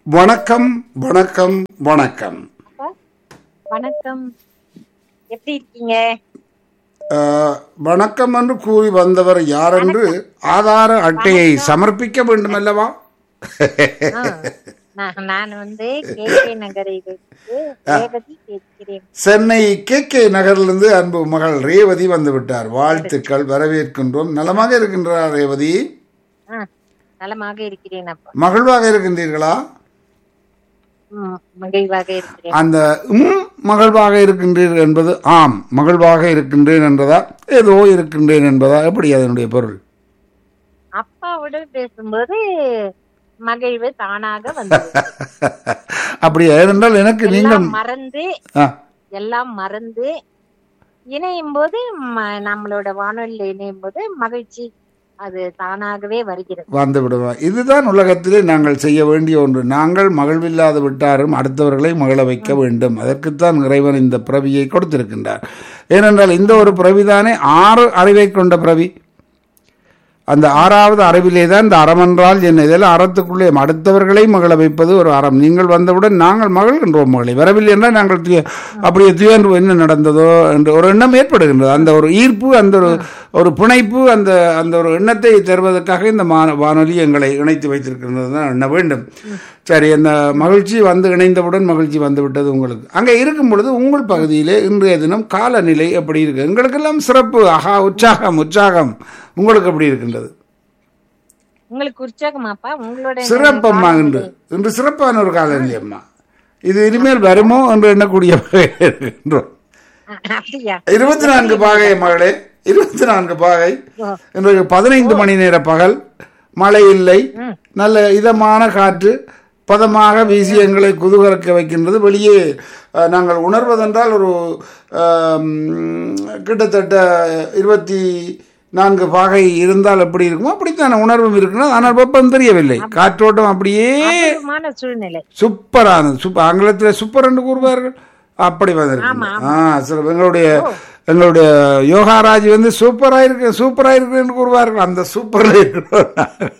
வணக்கம் வணக்கம் வணக்கம் அப்பா வணக்கம் எப்படி இருக்கீங்க அஹ், வணக்கம் என்று கூறி வந்தவர் யார் என்று ஆதார அட்டையை சமர்ப்பிக்க வேண்டும் அல்லவா ஆ, நான் நான் வந்து கே கே நகரிலிருந்து ரேவதி கேட்கிறேன் சென்னை கே கே நகரிலிருந்து அன்பு மகள் ரேவதி வந்து விட்டார் வாழ்த்துக்கள் வரவேற்கின்றோம் நலமாக இருக்கின்றார் ரேவதி ஆ, நலமாக இருக்கிறேன் அப்பா மகிழ்வாக இருக்கின்றீர்களா ம், மகிழ்வாக இருக்கிறேன் அந்த உம் மகிழ்வாக இருக்கின்றீர்கள் என்பது ஆம் மகிழ்வாக இருக்கின்றேன் என்பதா ஏதோ இருக்கின்றேன் என்பதா எப்படி அதனுடைய பொருள் அப்பாவுடன் பேசும்போது மகிழ்வு தானாக வந்தது அப்படி ஏனென்றால் எனக்கு நீங்கள் எல்லாம் மறந்து ஆ, எல்லாம் மறந்து இணையும் போது ம- நம்மளோட வானொலியில் இணையும் போது மகிழ்ச்சி அது தானாகவே வருகிறது வந்து விடுவோம் இதுதான் உலகத்திலே நாங்கள் செய்ய வேண்டிய ஒன்று நாங்கள் மகிழ்வில்லாது விட்டாரும் அடுத்தவர்களை மகிழ வைக்க வேண்டும் அதற்குத்தான் இறைவன் இந்த பிறவியை கொடுத்திருக்கின்றார் ஏனென்றால் இந்த ஒரு பிறவிதானே ஆறு அறிவை கொண்ட பிறவி அந்த ஆறாவது அறிவிலே தான் இந்த அறம் என்றால் என்ன இதெல்லாம் அறத்துக்குள்ளே அடுத்தவர்களை மகிழ வைப்பது ஒரு அறம் நீங்கள் வந்தவுடன் நாங்கள் மகிழ்கின்றோம் மகளை வரவில்லை என்றால் நாங்கள் துய- அப்படியே துயன்று என்ன நடந்ததோ என்று ஒரு எண்ணம் ஏற்படுகின்றது அந்த ஒரு ஈர்ப்பு அந்த ஒரு ஒரு பிணைப்பு அந்த அந்த ஒரு எண்ணத்தை தருவதற்காக இந்த மா- வானொலி எங்களை இணைத்து வைத்திருக்கின்றது தான் எண்ண வேண்டும் சரி அந்த மகிழ்ச்சி வந்து இணைந்தவுடன் மகிழ்ச்சி வந்து விட்டது உங்களுக்கு அங்கே இருக்கும் பொழுது உங்கள் பகுதியிலே இன்றைய தினம் காலநிலை எப்படி இருக்கு எங்களுக்கெல்லாம் சிறப்பு ஆஹா உற்சாகம் உற்சாகம் உங்களுக்கு எப்படி இருக்கின்றது உங்களுக்கு உற்சாகமாப்பா உங்களோட சிறப்பம்மா இன்று இன்று சிறப்பான ஒரு காலநிலை அம்மா இது இனிமேல் வருமோ என்று எண்ணக்கூடிய வகையில் இருக்கின்றோம் அப்படியா இருபத்தி நான்கு பாகை மகளே இருபத்தி நான்கு பாகை இன்றைக்கு பதினைந்து மணி நேர பகல் மழை இல்லை நல்ல இதமான காற்று பதமாக வீசி எங்களை குதூகலக்க வைக்கின்றது வெளியே அஹ், நாங்கள் உணர்வதென்றால் ஒரு ஆம், கிட்டத்தட்ட இருபத்தி நான்கு பாகை இருந்தால் எப்படி இருக்குமோ அப்படித்தான உணர்வும் இருக்கணும் ஆனால் வெப்பம் தெரியவில்லை காற்றோட்டம் அப்படியே அற்புதமான சூழ்நிலை சூப்பரானது சூப்பர் ஆங்கிலத்தில் சூப்பர் என்று கூறுவார்கள் அப்படி வந்திருக்கு ஆ சில எங்களுடைய எங்களுடைய யோகாராஜ் வந்து சூப்பரா இருக்கு சூப்பரா இருக்கு என்று கூறுவார்கள் அந்த சூப்பர்ல இருக்கிறோம்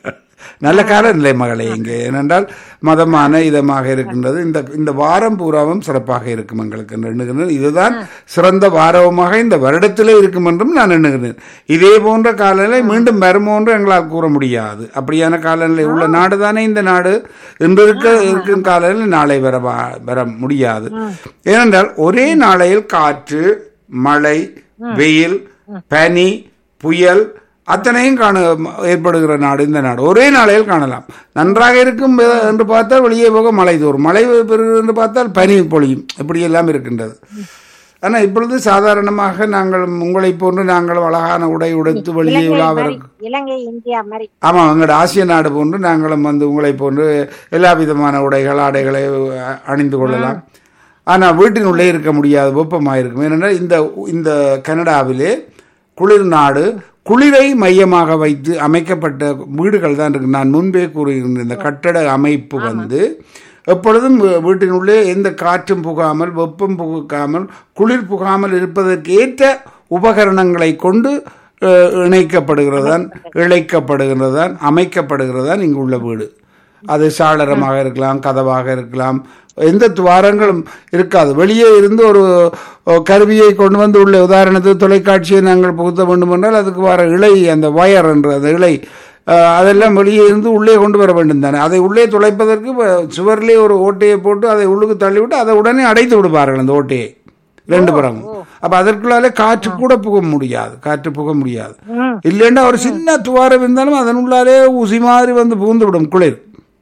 நல்ல காலநிலை மகளே இங்கே ஏனென்றால் மதமான இதமாக இருக்கின்றது இந்த இந்த வாரம் பூராவும் சிறப்பாக இருக்கும் எங்களுக்கு என்று எண்ணுகிறேன் இதுதான் சிறந்த வாரமாக இந்த வருடத்திலே இருக்கும் என்றும் நான் எண்ணுகிறேன் இதே போன்ற காலநிலை மீண்டும் வருமோ என்று எங்களால் கூற முடியாது அப்படியான காலநிலை உள்ள நாடு தானே இந்த நாடு இன்று இருக்க இருக்கும் காலநிலை நாளை வர வா- வர முடியாது ஏனென்றால் ஒரே நாளையில் காற்று மழை வெயில் பனி புயல் அத்தனையும் காண ஏற்படுகிற நாடு இந்த நாடு ஒரே நாளையில் காணலாம் நன்றாக இருக்கும் எ- என்று பார்த்தால் வெளியே போக மழை தோறும் மழை பெறுகிறது என்று பார்த்தால் பனி பொழியும் இப்படி எல்லாம் இருக்கின்றது ஆனால் இப்பொழுது சாதாரணமாக நாங்கள் உங்களைப் போன்று நாங்கள் அழகான உடை உடுத்து வெளியே இலங்கை உலாவர மாதிரி, இலங்கை இந்தியா மாதிரி ஆமாம் எங்களோட ஆசிய நாடு போன்று நாங்களும் வந்து உங்களைப் போன்று எல்லா விதமான உடைகள் ஆடைகளை அ- அணிந்து கொள்ளலாம் ஆனால் வீட்டின் உள்ளே இருக்க முடியாது வெப்பமாக இருக்கும் ஏனென்றால் இந்த இந்த கனடாவிலே குளிர் நாடு குளிரை மையமாக வைத்து அமைக்கப்பட்ட வீடுகள் தான் இருக்கு நான் முன்பே கூறுகின்ற இந்த கட்டட அமைப்பு வந்து எப்பொழுதும் வீ- வீட்டினுள்ளே எந்த காற்றும் புகாமல் வெப்பம் புகாமல் குளிர் புகாமல் இருப்பதற்கு ஏற்ற உபகரணங்களை கொண்டு அஹ், இணைக்கப்படுகிறதான் இழைக்கப்படுகிறதான் அமைக்கப்படுகிறதான் இங்கு உள்ள வீடு அது சாளரமாக இருக்கலாம் கதவாக இருக்கலாம் எந்த துவாரங்களும் இருக்காது வெளியே இருந்து ஒரு அஹ், கருவியை கொண்டு வந்து உள்ள உதாரணத்துக்கு தொலைக்காட்சியை நாங்கள் புகுத்த வேண்டும் என்றால் அதுக்கு வர இழை அந்த வயர் என்ற அந்த இழை அஹ், அதெல்லாம் வெளியே இருந்து உள்ளே கொண்டு வர வேண்டும் தானே அதை உள்ளே துளைப்பதற்கு வ- சுவரிலே ஒரு ஓட்டையை போட்டு அதை உள்ளுக்கு தள்ளிவிட்டு அதை உடனே அடைத்து விடுவார்கள் அந்த ஓட்டையை ரெண்டு புறமும் அப்ப அதற்குள்ளாலே காற்று கூட புக முடியாது காற்று புக முடியாது ம். இல்லைன்னா ஒரு சின்ன துவாரம் இருந்தாலும் அதன் உள்ளாலே ஊசி மாதிரி வந்து புகுந்து விடும் குளிர்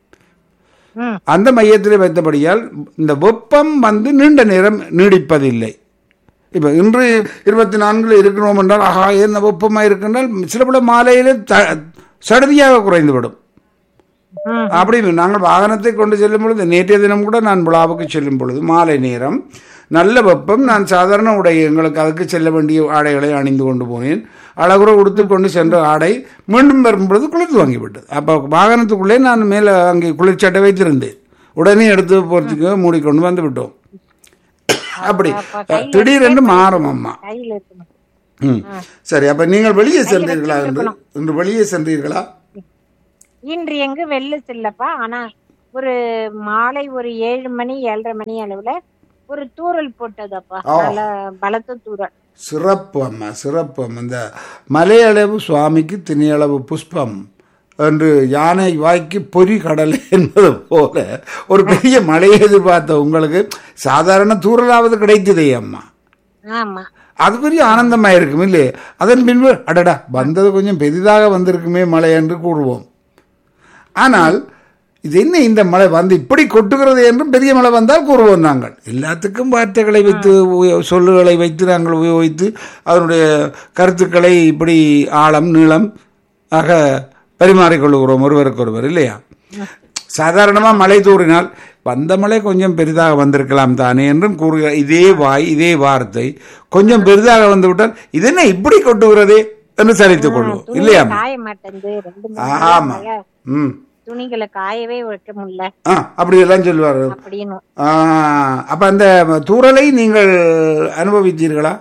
ம். அந்த மையத்திலே வைத்தபடியால் இந்த வெப்பம் வந்து நீண்ட நேரம் நீடிப்பதில்லை இப்போ இன்று இருபத்தி நான்கில் இருக்கிறோம் என்றால் ஆஹா என்ன வெப்பமாக இருக்கின்றால் சில பல மாலையிலே த சடுதியாக குறைந்துவிடும் ம். அப்படி நாங்கள் வாகனத்தை கொண்டு செல்லும் பொழுது நேற்றைய தினம் கூட நான் விழாவுக்கு செல்லும் பொழுது மாலை நேரம் நல்ல வெப்பம் நான் சாதாரண உடை எங்களுக்கு அதுக்கு செல்ல வேண்டிய ஆடைகளை அணிந்து கொண்டு போனேன் அழகுற உடுத்து கொண்டு சென்ற ஆடை மீண்டும் வரும் பொழுது குளிர்ந்து வாங்கிவிட்டது அப்போ வாகனத்துக்குள்ளே நான் மேலே அங்கே குளிர்ச்சட்டை வைத்திருந்தேன் உடனே எடுத்து போகிறதுக்கு மூடிக்கொண்டு வந்து விட்டோம் அப்படி திடீரென்று மாறும் அம்மா கையில் இருக்கணும் ம் சரி அப்ப நீங்கள் வெளியே சென்றீர்களா என்று இன்று வெளியே சென்றீர்களா இன்று எங்க வெளில செல்லப்பா ஆனா ஒரு மாலை ஒரு ஏழு மணி ஏழரை மணி அளவுல ஒரு தூறல் போட்டதப்பா ஆ. நல்ல பலத்த தூறல் சிறப்பு அம்மா சிறப்பு அம்மா இந்த மலையளவு சுவாமிக்கு திணியளவு புஷ்பம் என்று யானை வாய்க்கு பொறி கடல் என்பது போல ஒரு பெரிய மழையை எதிர்பார்த்த உங்களுக்கு சாதாரண தூரலாவது கிடைத்ததே அம்மா ஆமா அது பெரிய ஆனந்தமா இருக்கும் இல்லையே அதன் பின்பு அடடா வந்தது கொஞ்சம் பெரிதாக வந்திருக்குமே மழை என்று கூறுவோம் ஆனால் இது என்ன இந்த மழை வந்து இப்படி கொட்டுகிறது என்றும் பெரிய மழை வந்தால் கூறுவோம் நாங்கள் எல்லாத்துக்கும் வார்த்தைகளை வைத்து உய- சொல்லுகளை வைத்து நாங்கள் உபயோகித்து அதனுடைய கருத்துக்களை இப்படி ஆழம் நீளம் ஆக பரிமாறிக்கொள்கிறோம் ஒருவருக்கொருவர் இல்லையா சாதாரணமாக மழை தூறினால் வந்த மழை கொஞ்சம் பெரிதாக வந்திருக்கலாம் தானே என்றும் கூறுகிற இதே வாய் இதே வார்த்தை கொஞ்சம் பெரிதாக வந்துவிட்டால் இது என்ன இப்படி கொட்டுகிறதே என்று சரித்துக் கொள்வோம் இல்லையா காய மாட்டேங்குது ரெண்டு மூணு ஆமா மழை, ம் துணிகளை காயவே வைக்க முடியல ஆ அப்படி எல்லாம் சொல்லுவார் அப்படின்னு ஆ, அப்ப அந்த தூறலை நீங்கள் அனுபவித்தீர்களா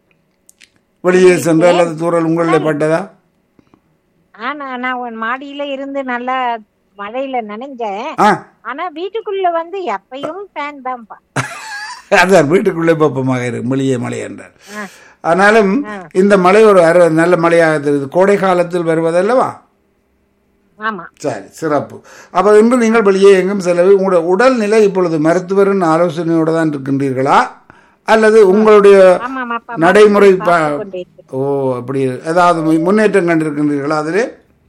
வெளியே சென்று அல்லது தூறல் உங்களில் பட்டதா ஆனா நான் உன் மாடியில இருந்து நல்லா மழையில நனைஞ்சேன் ஆ ஆனா வீட்டுக்குள்ள வந்து எப்பயும் ஃபேன் தான்ப்பா அதான் வீட்டுக்குள்ளே பப்பமாக இருக்கு வெளியே மழை என்றார் ஆ. ஆனாலும் இந்த மழை ஒரு அரு- நல்ல மழையாக தெரியுது கோடை காலத்தில் வருவதல்லவா ஆமா சரி சிறப்பு அப்ப இன்று நீங்கள் வெளியே எங்கும் செலவு உங்களுடைய உடல்நிலை இப்பொழுது மருத்துவரின் ஆலோசனையோடு தான் இருக்கின்றீர்களா அல்லது உங்களுடைய ஆமாமாப்பா நடைமுறை ப- பார்த்துக் கொண்டிருக்கிறேன். ஓ அப்படி ஏதாவது மு- முன்னேற்றம் கண்டிருக்கின்றீர்களா அதிலே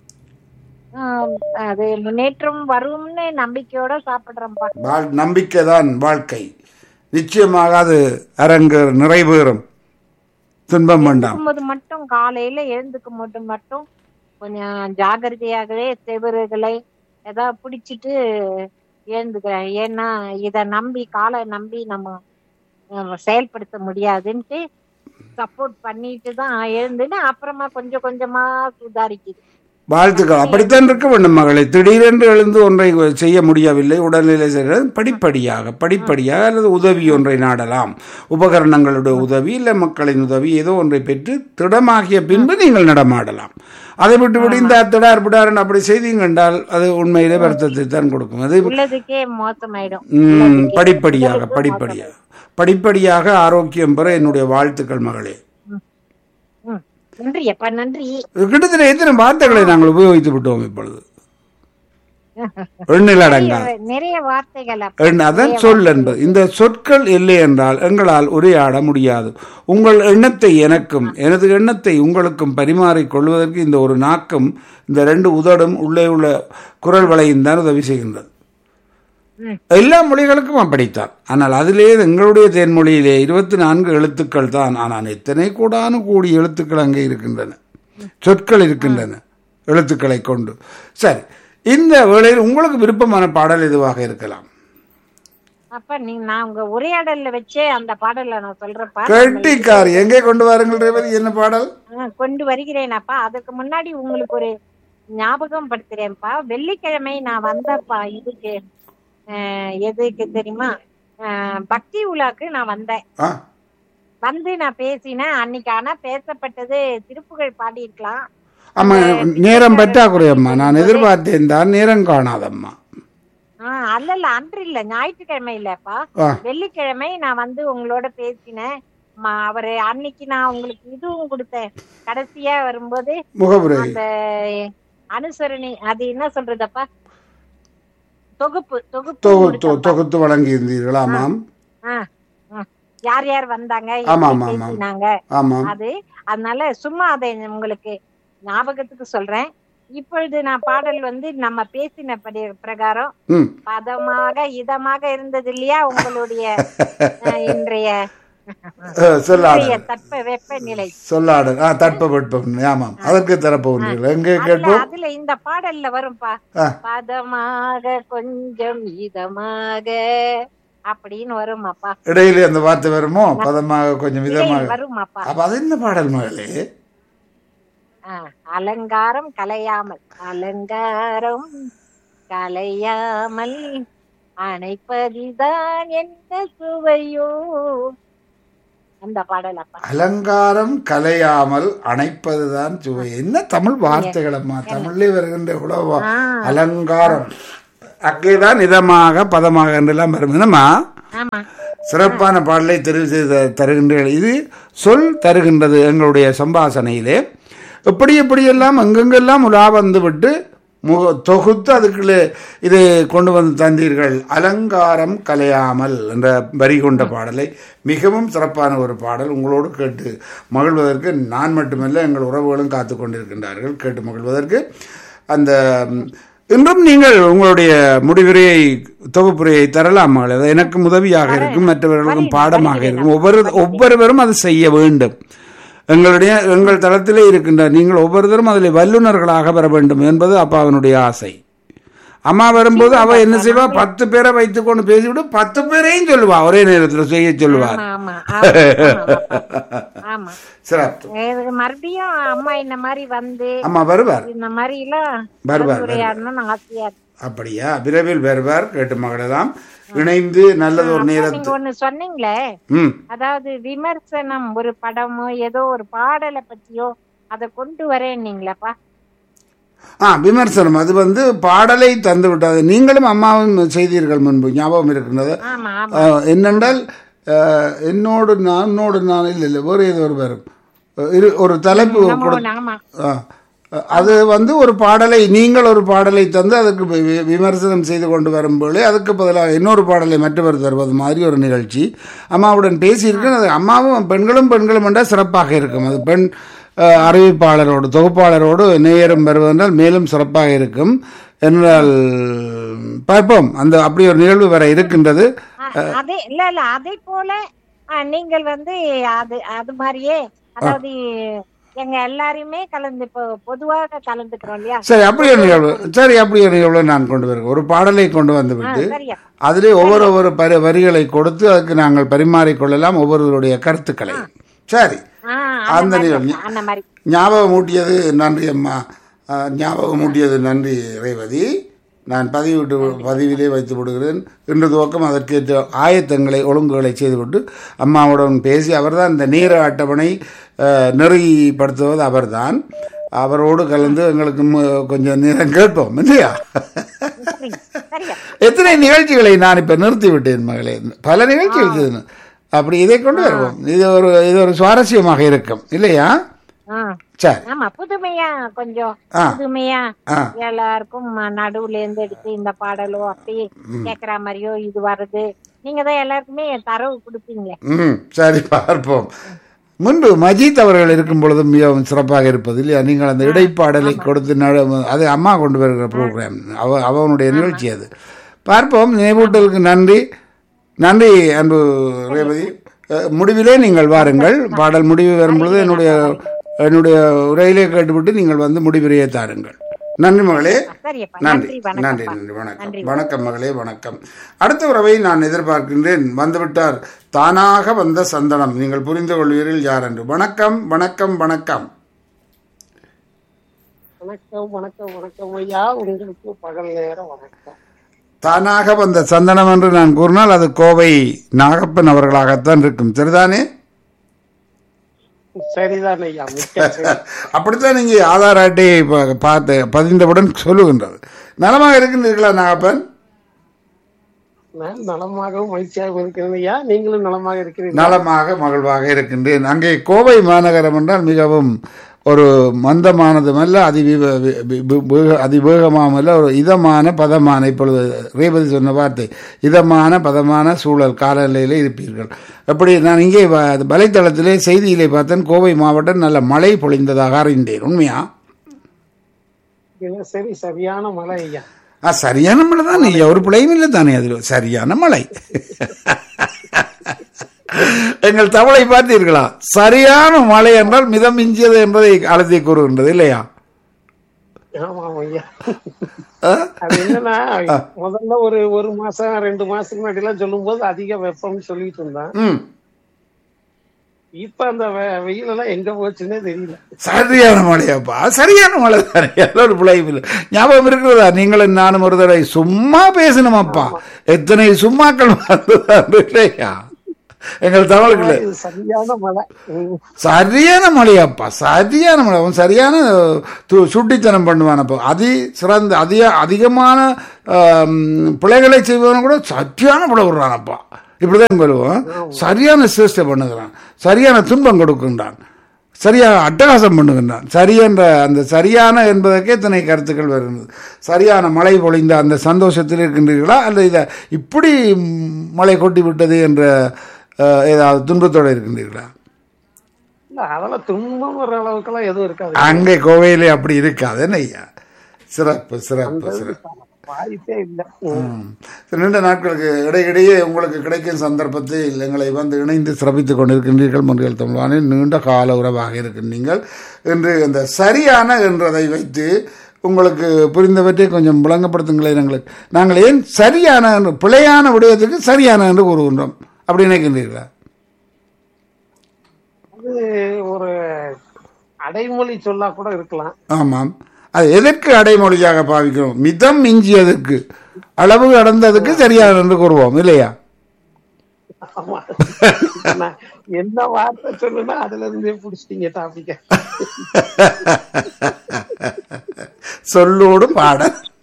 ஆம், அது முன்னேற்றம் வரும்னு நம்பிக்கையோட சாப்பிடுறேன்ப்பா வாழ் நம்பிக்கை தான் வாழ்க்கை நிச்சயமாக அது அரங்கு நிறைவேறும் துன்பம் வேண்டாம் எழுந்துக்கும்போது மட்டும் காலையில எழுந்துக்கும் போது மட்டும் கொஞ்சம் ஜாகிரதையாகவே செவறுகளை ஏதாவது பிடிச்சிட்டு எழுந்துக்கிறேன் ஏன்னா இத நம்பி காலை நம்பி நம்ம அஹ், செயல்படுத்த முடியாதுன்ட்டு சப்போர்ட் பண்ணிட்டு தான் எழுந்துன்னு அப்புறமா கொஞ்சம் கொஞ்சமா சுதாரிக்குது வாழ்த்துக்கள் அப்படித்தான் இருக்க வேண்டும் மகளை திடீரென்று எழுந்து ஒன்றை செய்ய முடியவில்லை உடல்நிலை செய்கிறது படிப்படியாக படிப்படியாக அல்லது உதவி ஒன்றை நாடலாம் உபகரணங்களுடைய உதவி இல்லை மக்களின் உதவி ஏதோ ஒன்றை பெற்று திடமாகிய பின்பு நீங்கள் நடமாடலாம் அதை விட்டு விட்டு இந்த திடார் பிடாரன் அப்படி செய்தீங்க என்றால் அது உண்மையிலே வருத்தத்தை தான் கொடுக்கும் அது உள்ளதுக்கே மோசமாயிடும் ம், படிப்படியாக படிப்படியாக படிப்படியாக ஆரோக்கியம் பெற என்னுடைய வாழ்த்துக்கள் மகளே ம். நன்றி அப்பா நன்றி கிட்டத்தட்ட எத்தனை வார்த்தைகளை நாங்கள் உபயோகித்து விட்டோம் இப்பொழுது எண்ணில் அடங்காது நிறைய- நிறைய வார்த்தைகள் அப்பா எண் அதன் சொல் என்பது இந்த சொற்கள் இல்லை என்றால் எங்களால் உரையாட முடியாது உங்கள் எண்ணத்தை எனக்கும் எனது எண்ணத்தை உங்களுக்கும் பரிமாறிக் கொள்வதற்கு இந்த ஒரு நாக்கும் இந்த ரெண்டு உதடும் உள்ளே உள்ள குரல் வளையும் தான் உதவி செய்கின்றது ம். எல்லா மொழிகளுக்கும் அப்படித்தான் ஆனால் அதிலே எங்களுடைய தேன்மொழியிலே இருபத்தி நான்கு எழுத்துக்கள் தான் ஆனால் எத்தனை கூடான கூடி எழுத்துக்கள் அங்கே இருக்கின்றன சொற்கள் இருக்கின்றன எழுத்துக்களை கொண்டு சரி இந்த வேளையில் உங்களுக்கு விருப்பமான பாடல் எதுவாக இருக்கலாம் அப்ப நீங்க நான் உங்க உரையாடல்ல வச்சே அந்த பாடல நான் சொல்றப்பா கெட்டிக்கார் எங்கே கொண்டு வாருங்கள் ரேவதி என்ன பாடல் ஆ, கொண்டு வருகிறேனப்பா அதுக்கு முன்னாடி உங்களுக்கு ஒரு ஞாபகம் படுத்துறேன்ப்பா வெள்ளிக்கிழமை நான் வந்தப்பா இதுக்கு அஹ், எதுக்கு தெரியுமா அஹ், பக்தி உலாக்கு நான் வந்தேன் ஆ வந்து நான் பேசினேன் அன்னைக்கு ஆனா பேசப்பட்டது திருப்புகழ் பாடியிருக்கலாம் ஆமா நேரம் பற்றாக்குறை அம்மா நான் எதிர்பார்த்தேன் தான் நேரம் காணாதம்மா ஆஹ் அல்ல அன்று இல்ல ஞாயிற்றுக்கிழமை இல்லப்பா ஆ வெள்ளிக்கிழமை நான் வந்து உங்களோட பேசினேன் ம- அவரு அன்னைக்கு நான் உங்களுக்கு இதுவும் கொடுத்தேன் கடைசியா வரும்போது முகபுரை அந்த அனுசரணை அது என்ன சொல்றதப்பா தொகுப்பு தொகுப்பு தொகு கொடுத்தப்பா. தொ- தொகுத்து வழங்கி இருந்தீர்கள் ஆமாம் ஆ, ஆ. யார் யார் வந்தாங்க ஆமா, எப்படி ஆமா, ஆமா. பேசினாங்க ஆமாம் அது அதனால சும்மா அதை உங்களுக்கு ஞாபகத்துக்கு சொல்றேன் இப்பொழுது நான் பாடல் வந்து நம்ம பேசின படி பிரகாரம் ம் பதமாக இதமாக இருந்தது இல்லையா உங்களுடைய அஹ், இன்றைய அஹ், சொல்லாடல் இன்றைய தட்ப வெப்பநிலை சொல்லாடல் ஆ தட்பவெட்பம் ஆமாம் அதற்கு தரப்போகிறீர்கள் எங்கே அதுல கேட்போம் அதுல இந்த பாடல்ல வரும்பா ஆ. பதமாக கொஞ்சம் இதமாக அப்படின்னு வருமாப்பா இடையிலே அந்த வார்த்தை வருமோ பதமாக கொஞ்சம் விதமாக இடையில் வருமாப்பா அப்ப அது என்ன பாடல் மகளே ஆ, அலங்காரம் கலையாமல் அலங்காரம் கலையாமல் அணைப்பதுதான் என்ன சுவையோ அந்த பாடல் அப்பா அலங்காரம் கலையாமல் அணைப்பதுதான் சுவை என்ன தமிழ் வார்த்தைகள் அம்மா தமிழ்லே வருகின்ற உழவா ஆ. அலங்காரம் அக்கேதான் இதமாக பதமாக என்றெல்லாம் வரும் என்னம்மா ஆமா சிறப்பான பாடலை தெரிவு செய்து த- தருகின்றீர்கள் இது சொல் தருகின்றது எங்களுடைய சம்பாசனையிலே எப்படி எப்படியெல்லாம் எங்கெங்கெல்லாம் உலா வந்து விட்டு முக தொகுத்து அதுக்குள்ளே இது கொண்டு வந்து தந்தீர்கள் அலங்காரம் கலையாமல் என்ற வரி கொண்ட பாடலை மிகவும் சிறப்பான ஒரு பாடல் உங்களோடு கேட்டு மகிழ்வதற்கு நான் மட்டுமல்ல எங்கள் உறவுகளும் காத்து கொண்டிருக்கின்றார்கள் கேட்டு மகிழ்வதற்கு அந்த ம், இன்றும் நீங்கள் உங்களுடைய முடிவுரையை தொகுப்புரையை தரலாம் மகளே. அது எனக்கும் உதவியாக இருக்கும் மற்றவர்களுக்கும் பாடமாக இருக்கும் ஒவ்வொரு ஒவ்வொருவரும் அது செய்ய வேண்டும் எங்களுடைய எங்கள் தளத்திலே இருக்கின்ற நீங்கள் ஒவ்வொருத்தரும் அதில் வல்லுநர்களாக வர வேண்டும் என்பது அப்பாவினுடைய ஆசை அம்மா வரும்போது அவ என்ன செய்வா பத்து பேரை வைத்துக்கொண்டு பேசிவிட்டு பத்து பேரையும் சொல்லுவா ஒரே நேரத்தில் செய்ய சொல்லுவார் ஆமா ஆமா ஆமா ஆமா சிறப்பு இது மறுபடியும் அம்மா இந்த மாதிரி வந்து அம்மா வருவார் இந்த மாதிரி எல்லாம் வருவார், உரையாடணும்னு ஆசையா இருக்கு அப்படியா விரைவில் வருவார் கேட்டு மகளெல்லாம் இணைந்து நல்லது ஒரு அப்போ நேரத்தில் நீங்க ஒண்ணு சொன்னீங்களே ம் அதாவது விமர்சனம் ஒரு படமோ ஏதோ ஒரு பாடலை பத்தியோ அதை கொண்டு வரேன்னீங்களப்பா ஆ விமர்சனம் அது வந்து பாடலை தந்து விட்டது நீங்களும் அம்மாவும் செய்தீர்கள் முன்பு ஞாபகம் இருக்கின்றது ஆமா ஆமா ஆ, என்னென்றால் ஆ, என்னோடு நான் என்னோடு நான் இல்லை இல்லை வேறு ஏதோ ஒரு வரும் இரு ஒரு தலைப்பு கொடு ஆமா, ஆமா ஆ. அது வந்து ஒரு பாடலை நீங்கள் ஒரு பாடலை தந்து அதுக்கு வி- வி- விமர்சனம் செய்து கொண்டு வரும்போது அதுக்கு பதிலாக இன்னொரு பாடலை மற்றவர் தருவது மாதிரி ஒரு நிகழ்ச்சி அம்மாவுடன் பேசியிருக்கேன் அது அம்மாவும் பெண்களும் பெண்களும் என்றால் சிறப்பாக இருக்கும் அது பெண் அஹ், அறிவிப்பாளரோடு தொகுப்பாளரோடு நேயரும் வருவதென்றால் மேலும் சிறப்பாக இருக்கும் என்றால் பார்ப்போம் அந்த அப்படி ஒரு நிகழ்வு வர இருக்கின்றது அ- அதே இல்ல இல்ல அதே போல அ, நீங்கள் வந்து அது அது மாதிரியே அதாவது எங்க எல்லாரையுமே கலந்து இப்போ பொதுவாக கலந்துக்கிறோம் இல்லையா சரி அப்படி ஒரு நிகழ்வு சரி அப்படி ஒரு நிகழ்வை நான் கொண்டு வருகிறேன் ஒரு பாடலை கொண்டு வந்து ஆ, விட்டு சரியா அதிலே ஒவ்வொரு ஒவ்வொரு பரி வரிகளை கொடுத்து அதுக்கு நாங்கள் பரிமாறிக்கொள்ளலாம் ஒவ்வொருவருடைய கருத்துக்களை சரி ஆ, அந்த அந்த மாதிரி நிகழ்வு. அந்த மாதிரி ஞாபகம் ஊட்டியது நன்றி அம்மா ஆ, ஞாபகம் ஊட்டியது நன்றி ரேவதி நான் பதிவிட்டு பதிவிலே வைத்து விடுகிறேன் இன்று துவக்கம் அதற்கேற்ற ஆயத்தங்களை ஒழுங்குகளை செய்துவிட்டு அம்மாவுடன் பேசி அவர்தான் இந்த நேர அட்டவணை ஆ, நெறிப்படுத்துவது அவர்தான் அவரோடு கலந்து எங்களுக்கு மு- கொஞ்சம் நேரம் கேட்போம் இல்லையா சரி, சரியா எத்தனை நிகழ்ச்சிகளை நான் இப்ப நிறுத்தி விட்டேன் மகளே பல நிகழ்ச்சிகள் செய்தேன். அப்படி இதை கொண்டு வருவோம் இது ஒரு இது ஒரு சுவாரஸ்யமாக இருக்கும் இல்லையா ஆ, சரி ஆமா புதுமையா கொஞ்சம் ஆ. புதுமையா ஆ எல்லாருக்கும் நடுவுல இருந்து எடுத்து இந்த பாடலோ அப்படியே கேக்குற மாதிரியோ இது வருது நீங்க தான் எல்லாருக்குமே தரவு கொடுப்பீங்களே ம் சரி பார்ப்போம் முன்பு மஜீத் அவர்கள் இருக்கும் பொழுது மிகவும் சிறப்பாக இருப்பது இல்லையா நீங்கள் அந்த இடைப்பாடலை கொடுத்து நட- அது அம்மா கொண்டு வருகிற ப்ரோக்ராம் அவ அவனுடைய நிகழ்ச்சி அது பார்ப்போம் நினைவூட்டலுக்கு நன்றி நன்றி அன்பு ரேவதி அஹ், முடிவிலே நீங்கள் வாருங்கள் பாடல் முடிவு வரும் பொழுது என்னுடைய என்னுடைய உரையிலே கேட்டுவிட்டு நீங்கள் வந்து முடிவுரையை தாருங்கள் நன்றி மகளே சரியப்பா நன்றி நன்றி நன்றி வணக்கம் நன்றி வணக்கம் வணக்கம் மகளே வணக்கம் அடுத்த உறவை நான் எதிர்பார்க்கின்றேன் வந்துவிட்டார் தானாக வந்த சந்தனம் நீங்கள் புரிந்து கொள்வீர்கள் யார் என்று வணக்கம் வணக்கம் வணக்கம் வணக்கம் வணக்கம் வணக்கம் ஐயா உங்களுக்கு பகல் நேரம் வணக்கம் தானாக வந்த சந்தனம் என்று நான் கூறினால் அது கோவை நாகப்பன் அவர்களாகத்தான் இருக்கும் சரிதானே சரிதான் ஐயா மிக்க சரி. அப்படித்தான் நீங்க ஆதார் அட்டையை பா- பார்த்து பதிந்தவுடன் சொல்லுகின்றது நலமாக இருக்கின்றீர்களா நாகப்பன் நான் நலமாகவும் மகிழ்ச்சியாகவும் இருக்கிறேன் ஐயா நீங்களும் நலமாக இருக்கிறீர்கள் நலமாக மகிழ்வாக இருக்கின்றேன் அங்கே கோவை மாநகரம் என்றால் மிகவும் ஒரு மந்தமானதுமல்ல அதி விவ- வி- வி- வி- வேக- அதிவேகமாமல்ல ஒரு இதமான பதமான இப்பொழுது ரேவதி சொன்ன வார்த்தை இதமான பதமான சூழல் காலநிலையிலே இருப்பீர்கள் அப்படி நான் இங்கே வ- வலைத்தளத்திலே செய்தியிலே பார்த்தேன் கோவை மாவட்டம் நல்ல மழை பொழிந்ததாக அறிந்தேன் உண்மையா தினசரி சரியான மழை ஐயா ஆ சரியான மழை தான் ஐயா ஒரு பிழையும் இல்லை தானே அதில் சரியான மழை எங்கள் தமிழை பார்த்தீர்களா சரியான மழை என்றால் மிதம் மிஞ்சியது என்பதை அழுத்தி கூறுகின்றது இல்லையா ஆமாம் ஐயா ஆ? அது என்னன்னா முதல்ல ஒரு ஒரு மாசம் ரெண்டு மாசத்துக்கு முன்னாடி எல்லாம் சொல்லும் போது அதிக வெப்பம்னு சொல்லிட்டு இருந்தான் ம் இப்ப அந்த வெ- வெயில் எல்லாம் எங்க போச்சுன்னே தெரியல சரியான மழையாப்பா சரியான மழை தானே எல்லாம் ஒரு பிழையும் இல்லை ஞாபகம் இருக்கிறதா நீங்களும் நானும் ஒரு தடவை சும்மா பேசணும் அப்பா எத்தனை சும்மாக்கள் வந்ததா இல்லையா எங்கள் தமிழுக்கு இல்லை இது சரியான மழை ம். சரியான மழையாப்பா சரியான மழை அவன் சரியான து- சுட்டித்தனம் பண்ணுவானப்போ அதி சிறந்த அதிக அதிகமான ஆம், பிழைகளை செய்வவன் கூட சரியான பிழை விடுறானப்பா இப்படிதான் சொல்லுவான் சரியான சேஷ்டை பண்ணுகிறான் சரியான துன்பம் கொடுக்கின்றான் சரியாக அட்டகாசம் பண்ணுகின்றான் சரியென்ற அந்த சரியான என்பதற்கே இத்தனை கருத்துக்கள் வருகிறது சரியான மழை பொழிந்த அந்த சந்தோஷத்தில் இருக்கின்றீர்களா அல்லது இதை இப்படி ம், மழை கொட்டி விட்டது என்ற அஹ், ஏதாவது துன்பத்தோடு இருக்கின்றீர்களா இல்ல அதெல்லாம் துன்பம் வர அளவுக்குலாம் எதுவும் இருக்காது அங்கே கோவையிலே அப்படி இருக்காது என்ன ஐயா சிறப்பு சிறப்பு சிறப்பு வாய்ப்பே இல்ல ம். ம். நீண்ட நாட்களுக்கு இடையிடையே உங்களுக்கு கிடைக்கும் சந்தர்ப்பத்தில் எங்களை வந்து இணைந்து சிறப்பித்துக் கொண்டிருக்கின்றீர்கள் முன்கள் தமிழ்வானில் நீண்ட கால உறவாக இருக்கின்றீர்கள் என்று இந்த சரியான என்றதை வைத்து உங்களுக்கு புரிந்தவற்றை கொஞ்சம் விளங்கப்படுத்துங்களேன் எங்களுக்கு நாங்கள் ஏன் சரியான என்று பிழையான விடயத்துக்கு சரியான என்று கூறுகின்றோம் அப்படி நினைக்கின்றீர்களா அது ஒரு அடைமொழி சொல்லா கூட இருக்கலாம் ஆமாம் அது எதற்கு அடைமொழியாக பாவிக்கிறோம் மிதம் மிஞ்சியதற்கு அளவு கடந்ததுக்கு சரியான என்று கூறுவோம் இல்லையா ஆமா நான் என்ன வார்த்தை சொல்லுனா அதுல இருந்தே புடிச்சிட்டீங்க டாபிக்க சொல்லோடு பாட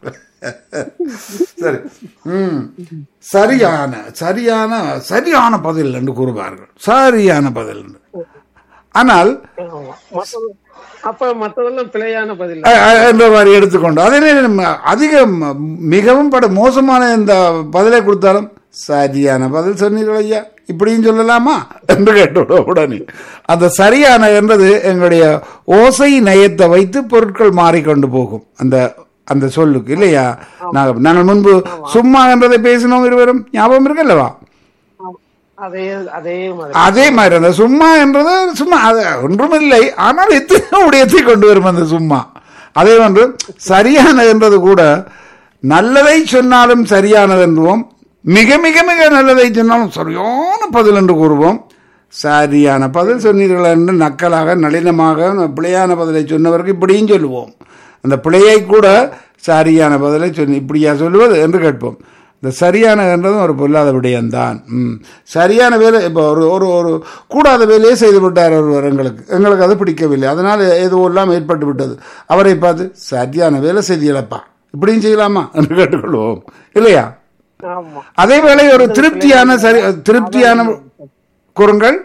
சரி ம் சரியான சரியான சரியான பதில் என்று கூறுவார்கள் சரியான பதில் என்று ஆனால் ஆமா. மத்தது- அப்ப மத்ததெல்லாம் பிழையான பதில் அ- அ- என்ற மாதிரி எடுத்துக்கொண்டு அதே நேரம் அதிக ம- மிகவும் பட மோசமான இந்த பதிலை கொடுத்தாலும் சரியான பதில் சொன்னீர்கள் ஐயா இப்படியும் சொல்லலாமா என்று கேட்டோட உடனே அந்த சரியான என்றது எங்களுடைய ஓசை நயத்தை வைத்து பொருட்கள் மாறிக்கொண்டு போகும் அந்த அந்த சொல்லுக்கு இல்லையா நாங்கள் நாங்கள் முன்பு சும்மா என்றதை பேசினோம் இருவரும் ஞாபகம் இருக்கல்லவா அதே அதே மாதிரி அதே மாதிரி அந்த சும்மா என்றது சும்மா அது ஒன்றுமில்லை ஆனால் எத்தனை உடையத்தை கொண்டு வரும் அந்த சும்மா அதே போன்று சரியானது என்றது கூட நல்லதை சொன்னாலும் சரியானது என்றுவோம் மிக மிக மிக நல்லதை சொன்னாலும் சரியான பதில் என்று கூறுவோம் சரியான பதில் சொன்னீர்கள் என்று நக்கலாக நளினமாக பிழையான பதிலை சொன்னவருக்கு இப்படியும் சொல்லுவோம் அந்த பிழையை கூட சரியான பதிலை சொன்னி இப்படியா சொல்லுவது என்று கேட்போம் இந்த சரியான என்றதும் ஒரு பொல்லாத விடயம்தான் ம் சரியான வேலை இப்போ ஒரு ஒரு ஒரு கூடாத வேலையை செய்து விட்டார் ஒருவர் எங்களுக்கு எங்களுக்கு அது பிடிக்கவில்லை அதனால் ஏதோ எல்லாம் ஏற்பட்டு விட்டது அவரை பார்த்து சரியான வேலை செய்தியலப்பா இப்படியும் செய்யலாமா என்று கேட்டுக்கொள்வோம் இல்லையா ஆமா அதே வேளை ஒரு திருப்தியான சரி திருப்தியான கூறுங்கள்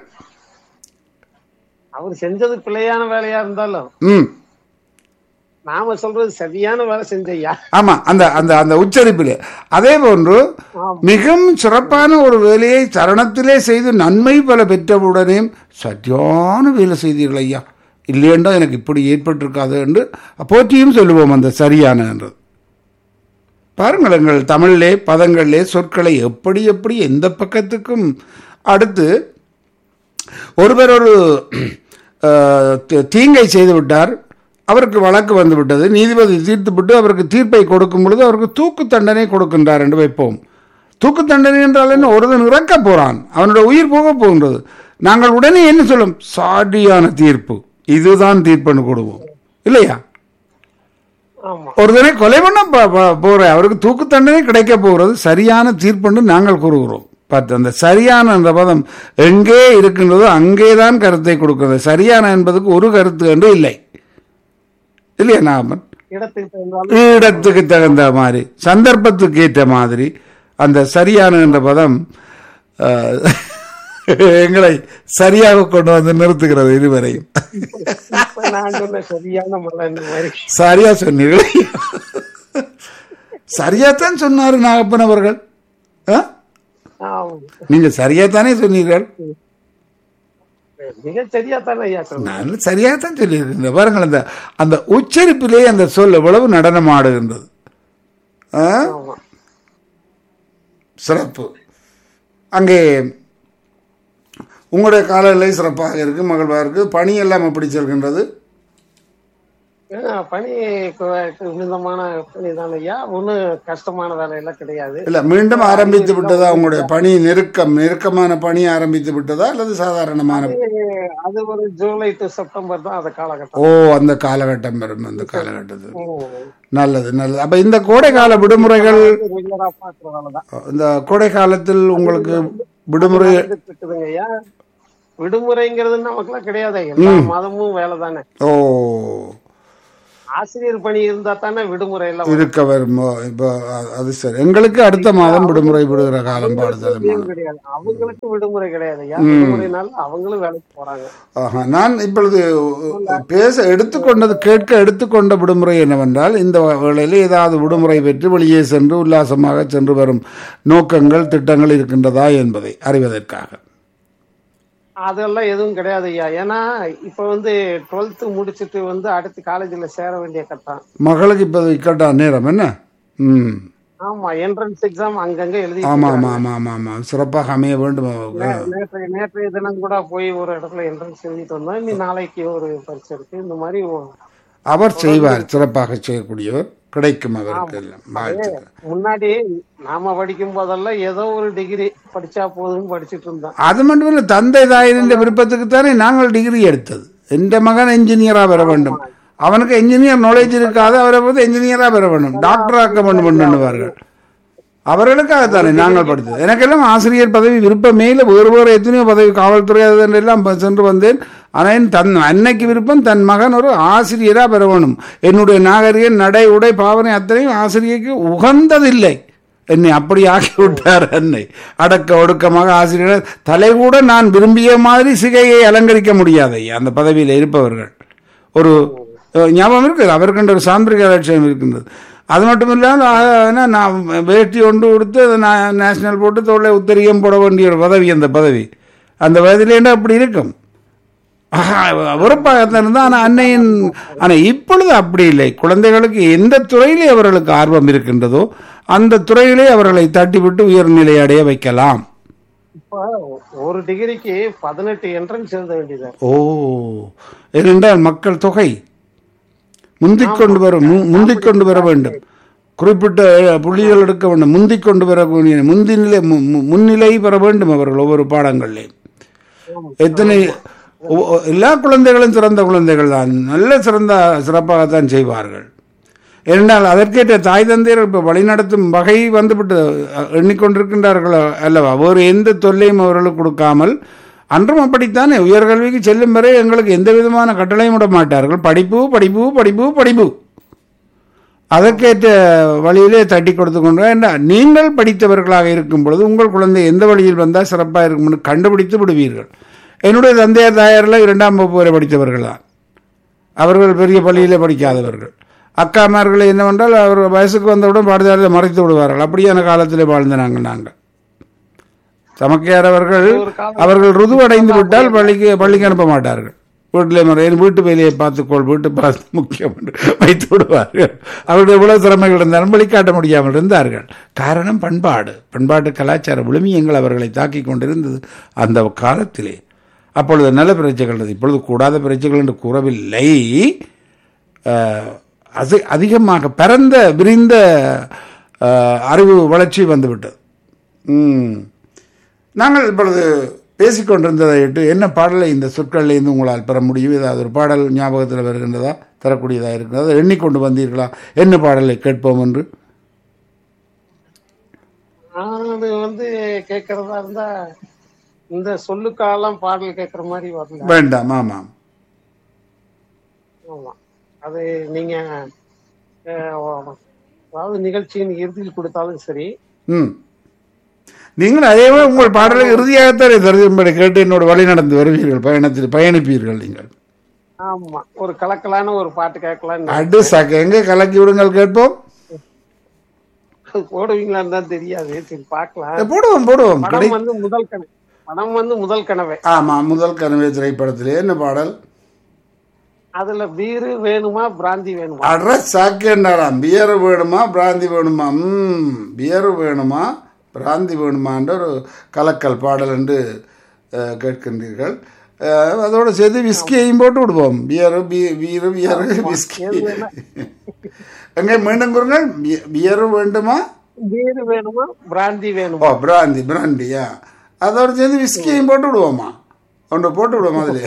அவர் செஞ்சது பிழையான வேலையா இருந்தாலும் ம் நாம சொல்றது சரியான வேலை செஞ்சையா ஆமா அந்த அந்த அந்த உச்சரிப்பிலே அதே போன்று மிகவும் சிறப்பான ஒரு வேலையை சரணத்திலே செய்து நன்மை பல பெற்றவுடனே சரியான வேலை செய்தீர்கள் ஐயா இல்லையென்றா எனக்கு இப்படி ஏற்பட்டிருக்காது என்று போற்றியும் சொல்லுவோம் அந்த சரியான என்றது பாருங்கள் எங்கள் தமிழிலே பதங்களிலே சொற்களை எப்படி எப்படி எந்த பக்கத்துக்கும் அடுத்து ஒருவர் ஒரு அஹ், தி- தீங்கை செய்து விட்டார் அவருக்கு வழக்கு வந்து விட்டது நீதிபதி தீர்த்துவிட்டு அவருக்கு தீர்ப்பை கொடுக்கும் பொழுது அவருக்கு தூக்கு தண்டனை கொடுக்கின்றார் என்று வைப்போம் தூக்கு தண்டனை என்றால் என்ன ஒருவன் இறக்க போறான் அவனோட உயிர் போக போகின்றது நாங்கள் உடனே என்ன சொல்லும் சாடியான தீர்ப்பு இதுதான் தீர்ப்புன்னு கொடுவோம் இல்லையா ஆமா ஒருத்தனை கொலை பண்ண ப- ப- போற அவருக்கு தூக்கு தண்டனை கிடைக்க போகிறது சரியான தீர்ப்புன்னு நாங்கள் கூறுகிறோம் பார்த்து அந்த சரியான என்ற பதம் எங்கே இருக்கின்றதோ அங்கேதான் கருத்தை கொடுக்கிறது சரியான என்பதுக்கு ஒரு கருத்து என்று இல்லை இல்லையா நாமன் இடத்துக்கு தகுந்தாலும் இடத்துக்கு தகுந்த மாதிரி சந்தர்ப்பத்துக்கு ஏற்ற மாதிரி அந்த சரியான என்ற பதம் அஹ், எங்களை சரியாக கொண்டு வந்து நிறுத்துகிறது இதுவரையும் இப்ப நான் சொன்ன சரியான மழை இந்த மாதிரி சரியா சொன்னீர்கள் சரியாத்தான் சொன்னாரு நாகப்பன் அவர்கள் ஆ? ஆமா. நீங்க சரியாத்தானே சொன்னீர்கள் மிக சரியா தானே ஐயா சொன்னேன் நான் சரியாத்தான் சொல்லியிருக்கேன் பாருங்கள் அந்த அந்த உச்சரிப்பிலே அந்த சொல் எவ்வளவு நடனம் ஆடுகின்றது ஆ? ஆமா சிறப்பு அங்கே உங்களுடைய காலநிலை சிறப்பாக இருக்கு மகிழ்வாக இருக்கு பணி எல்லாம் எப்படி செல்கின்றது ஆ, பணி கு- மிதமான பணி தான் ஐயா ஒன்னும் கஷ்டமான வேலையெல்லாம் கிடையாது இல்ல மீண்டும் ஆரம்பித்து விட்டதா உங்களுடைய பணி நெருக்கம் நெருக்கமான பணி ஆரம்பித்து விட்டதா அல்லது சாதாரணமான அது ஒரு ஜூலை டு செப்டம்பர் தான் அந்த காலகட்டம் ஓ அந்த காலகட்டம் வரும் அந்த காலகட்டத்தில் ம். நல்லது நல்லது அப்ப இந்த கோடை கால விடுமுறைகள் ரெகுலரா பாக்குற வேலை தான் இந்த கோடை காலத்தில் உங்களுக்கு விடுமுறை நடந்துட்டு இருக்குதுங்க ஐயா விடுமுறைங்கிறது நமக்குலாம் கிடையாது எல்லா மாதமும் வேலை தானே ஓ ஆசிரியர் பணி இருந்தா தானே விடுமுறை எல்லாம் வரும். இருக்க வருமோ இப்போ அ- அது சரி எங்களுக்கு அடுத்த மாதம் விடுமுறை விடுகிற காலம் லீவு பாடுதல் கிடையாது அவங்களுக்கு விடுமுறை கிடையாது ஐயா விடுமுறைனால அவங்களும் வேலைக்கு போறாங்க ஆஹா நான் இப்பொழுது பேச எடுத்துக்கொண்டது கேட்க எடுத்துக்கொண்ட விடுமுறை என்னவென்றால் இந்த வேளையில் ஏதாவது விடுமுறை பெற்று வெளியே சென்று உல்லாசமாக சென்று வரும் நோக்கங்கள் திட்டங்கள் இருக்கின்றதா என்பதை அறிவதற்காக அதெல்லாம் எதுவும் கிடையாது ஐயா ஏன்னா இப்ப வந்து டுவெல்த் முடிச்சிட்டு வந்து அடுத்து காலேஜ்ல சேர வேண்டிய கட்டம் மகளுக்கு இப்போ இக்கட்டா நேரம் என்ன ம் ஆமா என்ட்ரன்ஸ் எக்ஸாம் அங்கங்க எழுதி ஆமாம் ஆமாம் ஆமாம் ஆமாம் ஆமாம் சிறப்பாக அமைய வேண்டும் நேற்று நேற்றைய தினம் கூட போய் ஒரு இடத்துல என்ட்ரன்ஸ் எழுதிட்டு வந்தோம் இனி நாளைக்கு ஒரு பரீட்சை இருக்கு இந்த மாதிரி ஒ- அவர் செய்வார் சிறப்பாக செய்யக்கூடியவர் கிடைக்கும் அவருக்கு எல்லாம் வாழ்த்துக்கள் முன்னாடி நாம படிக்கும் போதெல்லாம் ஏதோ ஒரு டிகிரி படிச்சா போதும்னு படிச்சிட்டு இருந்தோம் அது மட்டுமில்லை தந்தை தாயின் விருப்பத்துக்கு தானே நாங்கள் டிகிரி எடுத்தது எந்த மகன் என்ஜினியரா பெற வேண்டும் அவனுக்கு என்ஜினியர் நாலேஜ் இருக்காது அவரை வந்து என்ஜினியரா பெற வேண்டும் டாக்டர் ஆக்க வேண்டும் பண்ணுவார்கள் அவர்களுக்காகத்தானே நாங்கள் படித்தது எனக்கெல்லாம் ஆசிரியர் பதவி விருப்பமே இல்லை வேறு வேறு எத்தனையோ பதவி காவல்துறை அது எல்லாம் ப- சென்று வந்தேன் ஆனால் என் தன் அன்னைக்கு விருப்பம் தன் மகன் ஒரு ஆசிரியராக பெற வேணும் என்னுடைய நாகரிக நடை உடை பாவனை அத்தனையும் ஆசிரியருக்கு உகந்ததில்லை என்னை அப்படி ஆக்கி விட்டார் என்னை அடக்க ஒடுக்கமாக ஆசிரியர் தலை கூட நான் விரும்பிய மாதிரி சிகையை அலங்கரிக்க முடியாது ஐயா, அந்த பதவியில் இருப்பவர்கள் ஒரு அஹ், ஞாபகம் இருக்குது அவருக்குன்ற ஒரு சாந்திரிக லட்சியம் இருக்கின்றது அது மட்டும் இல்லாமல் ஆஹ், என்ன, நான் வேட்டி ஒன்று கொடுத்து அதை நான் நேஷனல் போட்டு தோளை உத்தரியம் போட வேண்டிய ஒரு பதவி அந்த பதவி அந்த வயதிலேண்டா அப்படி இருக்கும் வெறுப்பாகத்தான் இருந்தால் ஆனால் அன்னையின் ஆனால் இப்பொழுது அப்படி இல்லை குழந்தைகளுக்கு எந்த துறையிலே அவர்களுக்கு ஆர்வம் இருக்கின்றதோ அந்த துறையிலே அவர்களை தட்டிவிட்டு உயர்நிலை அடைய வைக்கலாம் இப்ப ஒரு டிகிரிக்கு பதினெட்டு என்ட்ரன்ஸ் எழுத வேண்டியது ஓ ஏனென்றால் மக்கள் தொகை முந்திக் கொண்டு வர மு- முந்திக் கொண்டு வர வேண்டும் குறிப்பிட்ட அஹ், புள்ளிகள் எடுக்க வேண்டும் முந்திக் கொண்டு வரக்கூடிய முந்திநிலை மு- மு- முன்னிலை பெற வேண்டும் அவர்கள் ஒவ்வொரு பாடங்களிலும் எத்தனை ஒ- ஒ- எல்லா குழந்தைகளும் சிறந்த குழந்தைகள் தான் நல்ல சிறந்த சிறப்பாகத்தான் செய்வார்கள் ஏனென்றால் அதற்கேற்ற தாய் தந்தையர் இப்போ வழிநடத்தும் வகை வந்துவிட்டு அஹ், எண்ணிக்கொண்டிருக்கின்றார்கள் அல்லவா வேறு எந்த தொல்லையும் அவர்களுக்கு கொடுக்காமல் அன்றும் அப்படித்தானே உயர்கல்விக்கு செல்லும் வரை எங்களுக்கு எந்த விதமான கட்டளையும் விட மாட்டார்கள் படிப்பு படிப்பு படிப்பு படிப்பு அதற்கேற்ற வழியிலே தட்டி கொடுத்து கொண்டு ஏண்டா, நீங்கள் படித்தவர்களாக இருக்கும் பொழுது உங்கள் குழந்தை எந்த வழியில் வந்தால் சிறப்பாக இருக்கும்னு கண்டுபிடித்து விடுவீர்கள் என்னுடைய தந்தையார் தாயாரில் இரண்டாம் வகுப்பு வரை படித்தவர்கள் தான் அவர்கள் பெரிய பள்ளியிலே படிக்காதவர்கள் அக்காமார்கள் என்னவென்றால் அவர் வயசுக்கு வந்தவுடன் பாடசாலையில் மறைத்து விடுவார்கள் அப்படியான காலத்திலே வாழ்ந்த நாங்கள் நாங்கள் சமக்கையார் அவர்கள் அவர்கள் ருதுவடைந்து விட்டால் பள்ளிக்கு பள்ளிக்கு அனுப்ப மாட்டார்கள் வீட்டிலே மறை வீட்டு வேலையை பார்த்துக்கொள் வீட்டு பார்த்து முக்கியம் என்று வைத்து விடுவார்கள் அவருடைய எவ்வளவு திறமைகள் இருந்தாலும் வழிகாட்ட முடியாமல் இருந்தார்கள் காரணம் பண்பாடு பண்பாட்டு கலாச்சார விழுமியங்கள் அவர்களை தாக்கி கொண்டிருந்தது அந்த காலத்திலே அப்பொழுது நல்ல பிரச்சைகள் இருந்தது இப்பொழுது கூடாத பிரச்சைகள் என்று கூறவில்லை அஹ், அது அதிகமாக பரந்த விரிந்த அஹ், அறிவு வளர்ச்சி வந்துவிட்டது ம். நாங்கள் இப்பொழுது பேசிக்கொண்டிருந்ததை இட்டு என்ன பாடலை இந்த சொற்களில் இருந்து உங்களால் பெற முடியும் ஏதாவது ஒரு பாடல் ஞாபகத்தில் வருகின்றதா தரக்கூடியதாக இருக்கிறதா எண்ணிக்கொண்டு வந்தீர்களா என்ன பாடலை கேட்போம் என்று அது வந்து கேக்குறதா இருந்தா இந்த சொல்லுக்காலாம் பாடல் கேக்குற மாதிரி வரல வேண்டாம் ஆமாம் ஆமா அது நீங்க அஹ், அதாவது நிகழ்ச்சியின் இறுதியில் கொடுத்தாலும் சரி ம் நீங்கள் அதே போல உங்கள் பாடலை இறுதியாகத்தான் தரும்படி கேட்டு என்னோட வழி நடந்து வருவீர்கள் பயணத்தில் பயணிப்பீர்கள் நீங்கள் ஆமா ஒரு கலக்கலான ஒரு பாட்டு கேட்கலான்னு அடு சாக்க எங்கே கலக்கி விடுங்கள் கேட்போம் போடுவீங்களான்னு தான் தெரியாது சரி பார்க்கலாம் போடுவோம் போடுவோம் கிடை படம் வந்து முதல் கனவு படம் வந்து முதல் கனவே ஆமாம் முதல் கனவே திரைப்படத்திலே என்ன பாடல் அதுல வீரு வேணுமா பிராந்தி வேணுமா அட்ர சாக்கியண்டாராம் பியர் வேணுமா பிராந்தி வேணுமா ம் பியர் வேணுமா பிராந்தி வேணுமான்ற ஒரு கலக்கல் பாடல் என்று அஹ், கேட்கின்றீர்கள் அஹ், அதோட சேர்த்து விஸ்கியையும் போட்டு விடுவோம் பியரு பி வீரு பியரு விஸ்கி எங்கே மீண்டும் கூறுங்கள் பி- பியரு வேண்டுமா வீரு வேணுமா பிராந்தி வேணுமா ஓ பிராந்தி பிராண்டியா அதோட சேர்ந்து விஸ்கியையும் போட்டு விடுவோமா ஒன்று போட்டு விடுவோம் அதுல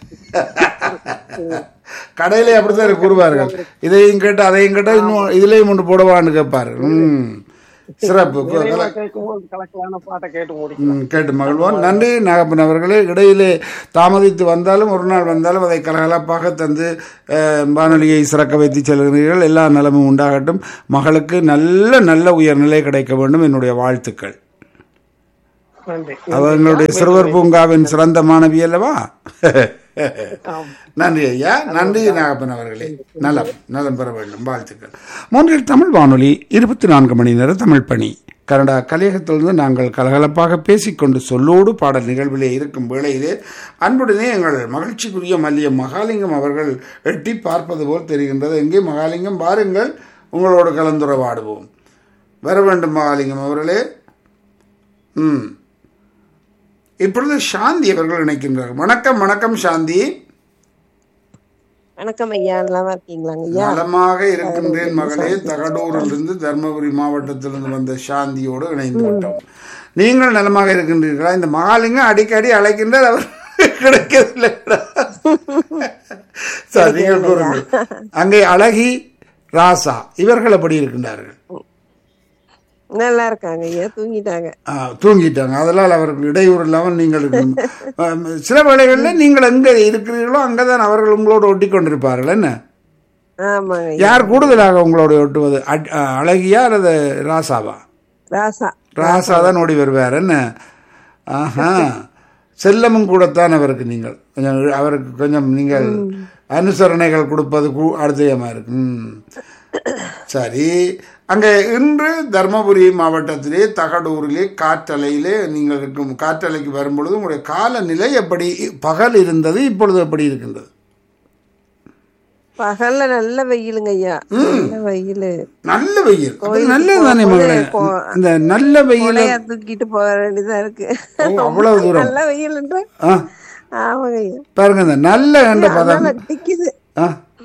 கடையிலே அப்படித்தான் கூறுவார்கள் இதையும் கேட்டு அதையும் கேட்டால் இன்னும் இதுலேயும் ஒன்று போடவான்னு கேட்பாரு ம் சிறப்பு நிறைவா கேட்கும்போது கலக்கலான பாட்டை கேட்டு முடிக்கலாம் ம், கேட்டு மகிழ்வோம் நன்றி நாகப்பன் அவர்களே இடையிலே தாமதித்து வந்தாலும் ஒரு நாள் வந்தாலும் அதை கலகலப்பாக தந்து அஹ், வானொலியை சிறக்க வைத்து செல்கிறீர்கள் எல்லா நலமும் உண்டாகட்டும் மகளுக்கு நல்ல நல்ல உயர்நிலை கிடைக்க வேண்டும் என்னுடைய வாழ்த்துக்கள் நன்றி அவங்களுடைய சிறுவர் பூங்காவின் சிறந்த மாணவி அல்லவா ஆம். நன்றி ஐயா நன்றி நாகப்பன் அவர்களே நலம் நலம் பெற வேண்டும் வாழ்த்துக்கள் மூன்றில் தமிழ் வானொலி இருபத்தி நான்கு மணி நேர தமிழ் பணி கனடா கலையகத்திலிருந்து நாங்கள் கலகலப்பாக பேசிக்கொண்டு சொல்லோடு பாடல் நிகழ்விலே இருக்கும் வேளையிலே அன்புடனே எங்கள் மகிழ்ச்சிக்குரிய மல்லிய மகாலிங்கம் அவர்கள் எட்டி பார்ப்பது போல் தெரிகின்றது எங்கே மகாலிங்கம் பாருங்கள் உங்களோடு கலந்துரைவாடுவோம் வர வேண்டும் மகாலிங்கம் அவர்களே ம் இப்பொழுது சாந்தி அவர்கள் இணைக்கின்றார் வணக்கம் வணக்கம் சாந்தி வணக்கம் ஐயா நலமா இருக்கீங்களாங்க ஐயா நலமாக இருக்கின்றேன் மகளே தகடூரிலிருந்து தர்மபுரி மாவட்டத்திலிருந்து வந்த சாந்தியோடு இணைந்து விட்டோம் நீங்கள் நலமாக இருக்கின்றீர்களா இந்த மகாலிங்கம் அடிக்கடி அழைக்கின்றார் அவர் கிடைக்கவில்லை சரி நீங்கள் கூறுங்கள் அங்கே அழகி ராசா இவர்கள் எப்படி இருக்கின்றார்கள் நல்லா இருக்காங்க ஐயா தூங்கிட்டாங்க ஆ, தூங்கிட்டாங்க அதனால் அவருக்கு இடையூறு இல்லாமல் நீங்கள் இருக்கணும். ஆம், சில வேளைகளில் நீங்கள் எங்கே இருக்கிறீர்களோ அங்கதான் அவர்கள் உங்களோடு ஒட்டி கொண்டிருப்பார்கள் என்ன ஆமாங்க ஐயா யார் கூடுதலாக உங்களோட ஒட்டுவது அட்- அ, அழகியா அல்லது ராசாவா ராசா ராசா தான் ஓடி வருவார் என்ன ஆஹா செல்லமும் கூடத்தான் அவருக்கு நீங்கள் கொஞ்சம் அவருக்கு கொஞ்சம் நீங்கள் அனுசரணைகள் கொடுப்பது கூ- அதிகமா இருக்கு ம். சரி அங்கே இன்று தர்மபுரி மாவட்டத்திலே தகடூரிலே காற்றலையிலே நீங்கள் இருக்கும் காற்றலைக்கு வரும்பொழுது உங்களுடைய காலநிலை எப்படி பகல் இருந்தது இப்பொழுது எப்படி இருக்கின்றது பகல்ல நல்ல வெயிலுங்க ஐயா நல்ல வெயில் நல்ல வெயில் அது நல்லது தானே மகளே இந்த நல்ல வெயில் கொலையா தூக்கிட்டு போக வேண்டியதா இருக்கு ஓ, அவ்வளவு தூரம் நல்ல வெயில்ன்ற ஆ ஆமாங்க ஐயா பாருங்க இந்த நல்ல என்ற பதம் அதனால அடிக்குது ஆ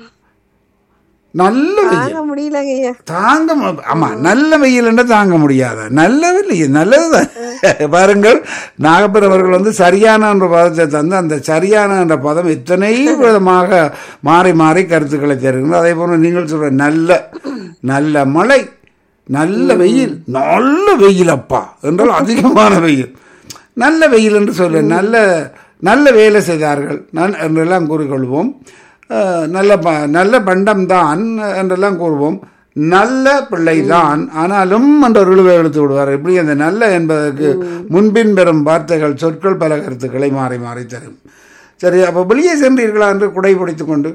நல்ல வெயில் தாங்க முடியலங்க ஐயா தாங்க மு- ஆமா நல்ல வெயில் என்று தாங்க முடியாத நல்ல வெயில் நல்லதுதான் பாருங்கள் நாகப்பன் அவர்கள் வந்து சரியான என்ற பதத்தை தந்து அந்த சரியான என்ற பதம் இத்தனை விதமாக மாறி மாறி கருத்துக்களை தருகிறது அதே போல நீங்கள் சொல்ற நல்ல நல்ல மழை நல்ல வெயில் நல்ல வெயில் அப்பா என்றால் அதிகமான வெயில் நல்ல வெயில் என்று சொல்ல நல்ல நல்ல வேலை செய்தார்கள் நல் என்றெல்லாம் கூறிக்கொள்வோம் அஹ், நல்ல ப நல்ல பண்டம்தான் என்றெல்லாம் கூறுவோம் நல்ல பிள்ளைதான் ஆனாலும் என்ற ஒரு இழுவை எடுத்து விடுவார் இப்படி அந்த நல்ல என்பதற்கு முன்பின் பெறும் வார்த்தைகள் சொற்கள் பல கருத்துக்களை மாறி மாறி தரும் சரி அப்போ வெளியே சென்றீர்களா என்று குடை பிடித்துக் கொண்டு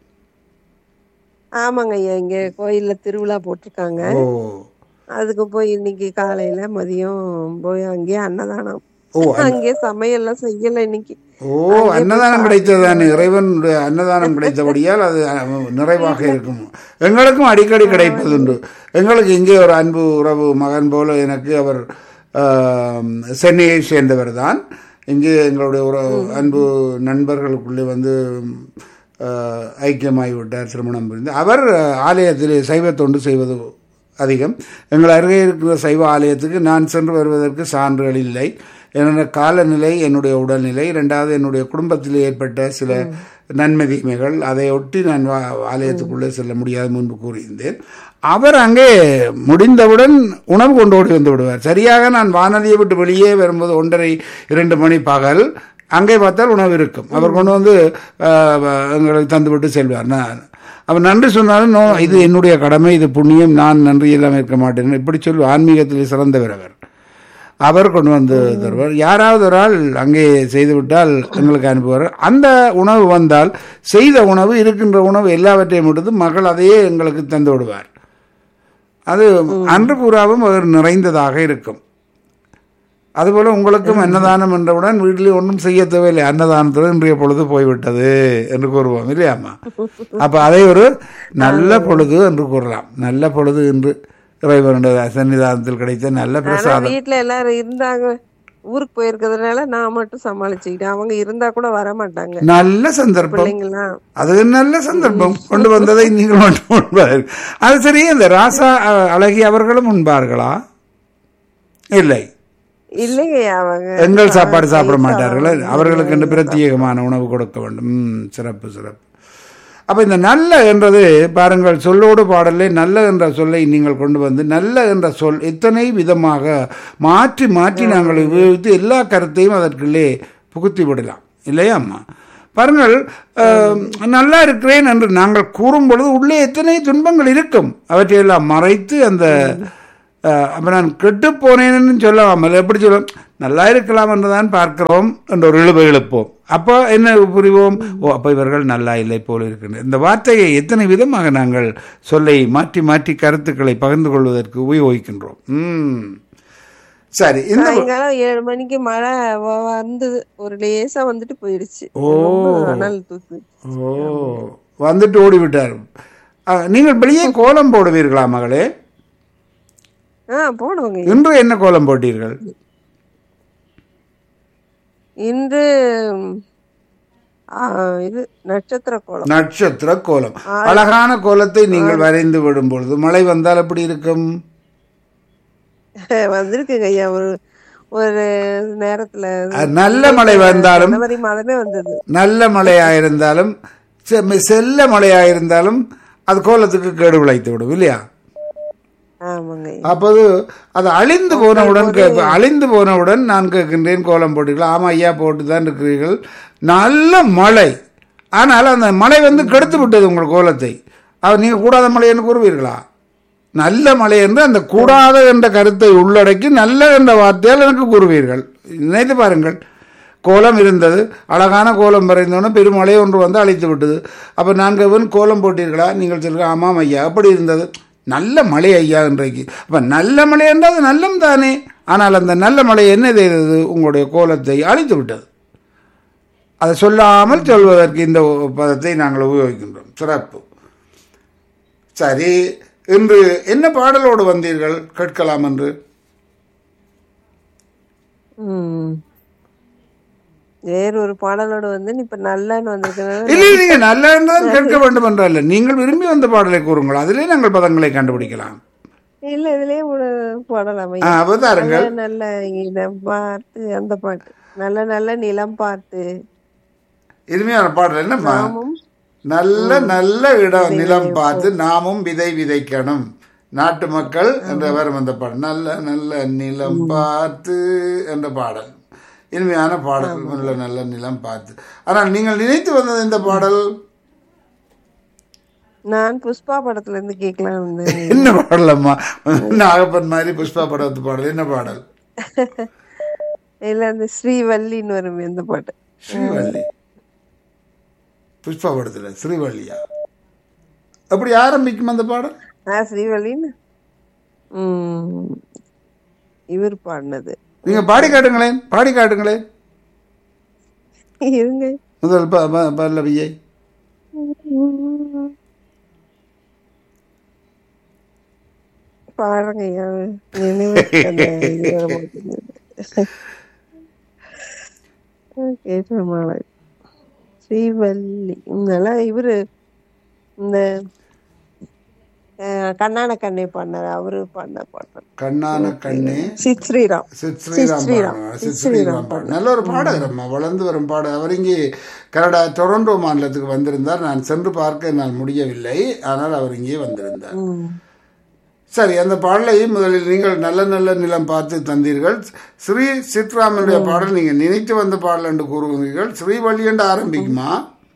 ஆமாங்க ஐயா இங்க கோயில்ல திருவிழா போட்டிருக்காங்க ஓ அதுக்கு போய் இன்னைக்கு காலையில மதியம் போய் அங்கேயே அன்னதானம் ஓ அங்கேயே சமையல்லாம் செய்யல இன்னைக்கு ஓ அன்னதானம் கிடைத்ததானே இறைவனுடைய அன்னதானம் கிடைத்தபடியால் அது அஹ், நிறைவாக இருக்கும் எங்களுக்கும் அடிக்கடி கிடைப்பதுண்டு எங்களுக்கு இங்கே ஒரு அன்பு உறவு மகன் போல எனக்கு அவர் ஆம், சென்னையை சேர்ந்தவர் தான் இங்கே எங்களுடைய ஒரு அன்பு நண்பர்களுக்குள்ளே வந்து ஆஹ், ஐக்கியமாகி விட்டார் திருமணம் புரிந்து அவர் ஆலயத்தில் சைவ தொண்டு செய்வது அதிகம் எங்கள் அருகே இருக்கிற சைவ ஆலயத்துக்கு நான் சென்று வருவதற்கு சான்றுகள் இல்லை என்னோட காலநிலை என்னுடைய உடல்நிலை ரெண்டாவது என்னுடைய குடும்பத்தில் ஏற்பட்ட சில நன்மை தீமைகள் அதை ஒட்டி நான் வா- ஆலயத்துக்குள்ளே செல்ல முடியாது முன்பு கூறியிருந்தேன் அவர் அங்கே முடிந்தவுடன் உணவு கொண்டு ஓடி வந்து விடுவார் சரியாக நான் வானொலியை விட்டு வெளியே வரும்போது ஒன்றரை இரண்டு மணி பகல் அங்கே பார்த்தால் உணவு இருக்கும் அவர் கொண்டு வந்து ஆஹ், எங்களுக்கு தந்துவிட்டு செல்வார் நான் அவர் நன்றி சொன்னாலும் நோ இது என்னுடைய கடமை இது புண்ணியம் நான் நன்றி இல்லாமல் இருக்க மாட்டேன் இப்படி சொல்லி ஆன்மீகத்தில் சிறந்தவர் அவர் அவர் கொண்டு வந்து தருவார் யாராவது ஒரு ஆள் அங்கே செய்து விட்டால் எங்களுக்கு அனுப்புவார் அந்த உணவு வந்தால் செய்த உணவு இருக்கின்ற உணவு எல்லாவற்றையும் விடுத்து மகள் அதையே எங்களுக்கு தந்து விடுவார் அது அன்று பூராவும் அவர் நிறைந்ததாக இருக்கும் அதுபோல உங்களுக்கும் அன்னதானம் என்றவுடன் வீட்டில் ஒன்றும் செய்ய தேவையில்லை அன்னதானத்தில் இன்றைய பொழுது போய்விட்டது என்று கூறுவோம் இல்லையாம்மா அப்ப அதை ஒரு நல்ல பொழுது என்று கூறலாம் நல்ல பொழுது என்று இறைவனுடைய சன்னிதானத்தில் கிடைத்த நல்ல ஆனா பிரசாதம் வீட்டுல எல்லாரும் இருந்தாங்க ஊருக்கு போயிருக்கிறதுனால நான் மட்டும் சமாளிச்சுக்கிட்டேன் அவங்க இருந்தா கூட வர மாட்டாங்க நல்ல சந்தர்ப்பம் பிள்ளைங்களாம் அது நல்ல சந்தர்ப்பம் கொண்டு வந்ததை நீங்கள் மட்டும் உண்பார்கள் அது சரி இந்த ராசா அஹ், அழகி அவர்களும் உண்பார்களா இல்லை இல்லைங்க அவங்க எங்கள் சாப்பாடு சாப்பிட மாட்டார்கள் அவர்களுக்கு என்று பிரத்யேகமான உணவு கொடுக்க வேண்டும் ம், சிறப்பு சிறப்பு அப்ப இந்த நல்ல என்றது பாருங்கள் சொல்லோடு பாடலே நல்ல என்ற சொல்லை நீங்கள் கொண்டு வந்து நல்ல என்ற சொல் எத்தனை விதமாக மாற்றி மாற்றி நாங்கள் உபயோகித்து எல்லா கருத்தையும் அதற்குள்ளே புகுத்தி விடலாம் இல்லையா அம்மா பாருங்கள் அஹ், நல்லா இருக்கிறேன் என்று நாங்கள் கூறும் பொழுது உள்ளே எத்தனை துன்பங்கள் இருக்கும் அவற்றையெல்லாம் மறைத்து அந்த அஹ், அப்ப நான் கெட்டு போனேன்னு சொல்லாமல் எப்படி சொல்ல நல்லா இருக்கலாம் என்றுதான் பார்க்கிறோம் என்ற ஒரு இழுபை எழுப்போம் அப்போ என்ன புரிவோம் ஓ அப்போ இவர்கள் நல்லா இல்லை போல இருக்கின்றனர் இந்த வார்த்தையை எத்தனை விதமாக நாங்கள் சொல்லை மாற்றி மாற்றி கருத்துக்களை பகிர்ந்து கொள்வதற்கு உபயோகிக்கின்றோம் ம் சரி இந்த சாயங்காலம் ஏழு மணிக்கு மழை வ- வந்தது ஒரு லேசா வந்துட்டு போயிடுச்சு ஓ. ரொம்ப அனல் தூக்கு ஓ வந்துட்டு ஓடிவிட்டார் அஹ், நீங்கள் வெளியே கோலம் போடுவீர்களா மகளே ஆ போடுவோங்க இன்று என்ன கோலம் போட்டீர்கள் இன்று ம், ஆ, இது நட்சத்திர கோலம் நட்சத்திர கோலம் அழகான கோலத்தை நீங்கள் வரைந்து விடும் பொழுது மழை வந்தால் எப்படி இருக்கும் வந்திருக்குங்க ஐயா ஒரு ஒரு நேரத்துல அஹ், நல்ல மழை வந்தாலும் ஜனவரி மாதமே வந்தது நல்ல மழையாயிருந்தாலும் செ- செல்ல மழையாயிருந்தாலும் அது கோலத்துக்கு கேடு விளைத்து விடும் இல்லையா ஆமாங்க ஐயா. அப்போது அது அழிந்து போனவுடன் கேட்ப- அழிந்து போனவுடன் நான் கேட்கின்றேன் கோலம் போட்டீர்களா ஆமா ஐயா போட்டு தான் இருக்கிறீர்கள் நல்ல மழை ஆனால் அந்த மழை வந்து கெடுத்து விட்டது உங்கள் கோலத்தை அவர் நீங்க கூடாத மழை என்று கூறுவீர்களா நல்ல மழை என்று அந்த கூடாத என்ற கருத்தை உள்ளடக்கி நல்ல என்ற வார்த்தையால் எனக்கு கூறுவீர்கள் நினைத்து பாருங்கள் கோலம் இருந்தது அழகான கோலம் வரைந்தோன்னே பெருமழை ஒன்று வந்து அழைத்து விட்டது அப்போ நான்கு கோலம் போட்டீர்களா நீங்கள் சொல்லுங்க ஆமாம் ஐயா அப்படி இருந்தது நல்ல மழை ஐயா இன்றைக்கு அப்போ நல்ல மழை என்றால் அது நல்லம் தானே ஆனால் அந்த நல்ல மழை என்ன செய்தது உங்களுடைய கோலத்தை அழித்து விட்டது அதை சொல்லாமல் சொல்வதற்கு இந்த பதத்தை நாங்கள் உபயோகிக்கின்றோம் சிறப்பு சரி இன்று என்ன பாடலோடு வந்தீர்கள் கேட்கலாம் என்று ம். வேற ஒரு பாடலோட வந்து இப்ப நல்லன்னு வந்திருக்கனால இல்லை நீங்க நல்லா இருந்தால் கேட்க வேண்டும் என்றல்ல நீங்கள் விரும்பி வந்த பாடலை கூறுங்கள் அதிலே நாங்கள் பதங்களை கண்டுபிடிக்கலாம் இல்ல இதுலயே ஒரு பாடலாம் ஆ, அவதாருங்கள் நல்ல நல்ல இடம் பார்த்து அந்த பாட்டு நல்ல நல்ல நிலம் பார்த்து இனிமையான பாடல் என்னம்மா நாமும் நல்ல நல்ல இடம் நிலம் பார்த்து நாமும் விதை விதைக்கணும் நாட்டு மக்கள் என்ற வரும் அந்த பாடல் நல்ல நல்ல நிலம் பார்த்து என்ற பாடல் இனிமையான பாடல் நல்ல நல்ல நிலம் பார்த்து ஆனால் நீங்கள் நினைத்து வந்தது இந்த பாடல் நான் புஷ்பா படத்துல இருந்து கேட்கலாம் இருந்தேன் என்ன பாடல் அம்மா நாகப்பன் மாதிரி புஷ்பா படத்து பாடல் என்ன பாடல் இல்ல அந்த ஸ்ரீவல்லின்னு வரும் இந்த பாட்டு ஸ்ரீவள்ளி புஷ்பா படத்துல ஸ்ரீவள்ளியா அப்படி ஆரம்பிக்கும் அந்த பாடல் ஆ ஸ்ரீவல்லின்னு ம் இவர் பாடினது நீங்க பாடி காட்டுங்களேன் பாடி காட்டுங்களேன் இருங்க முதல் ப- ப- பல்லவியை பாடுறேங்க ஐயா நினைவு அந்த இது வர மாட்டேங்குது. கேட்ட மாலை ஸ்ரீவல்லி நல்லா இவரு இந்த அஹ், கண்ணான கண்ணை பாடினார் அவரு பாடின பாட்டு கண்ணான கண்ணே சித் ஸ்ரீராம் சித் ஸ்ரீராம் ஸ்ரீராம். பாடுவார். சித் ஸ்ரீராம் பாடு நல்ல ஒரு பாடகர் அம்மா வளர்ந்து வரும் பாட அவர் இங்கே கனடா டொரண்டோ மாநிலத்துக்கு வந்திருந்தார் நான் சென்று பார்க்க என்னால் முடியவில்லை ஆனால் அவர் இங்கே வந்திருந்தார் ம். சரி அந்த பாடலை முதலில் நீங்கள் நல்ல நல்ல நிலம் பார்த்து தந்தீர்கள் ஸ்ரீ சித்ராமனுடைய பாடல் நீங்கள் நினைத்து வந்த பாடல் என்று கூறுகிறீர்கள் ஸ்ரீவள்ளி என்று ஆரம்பிக்குமா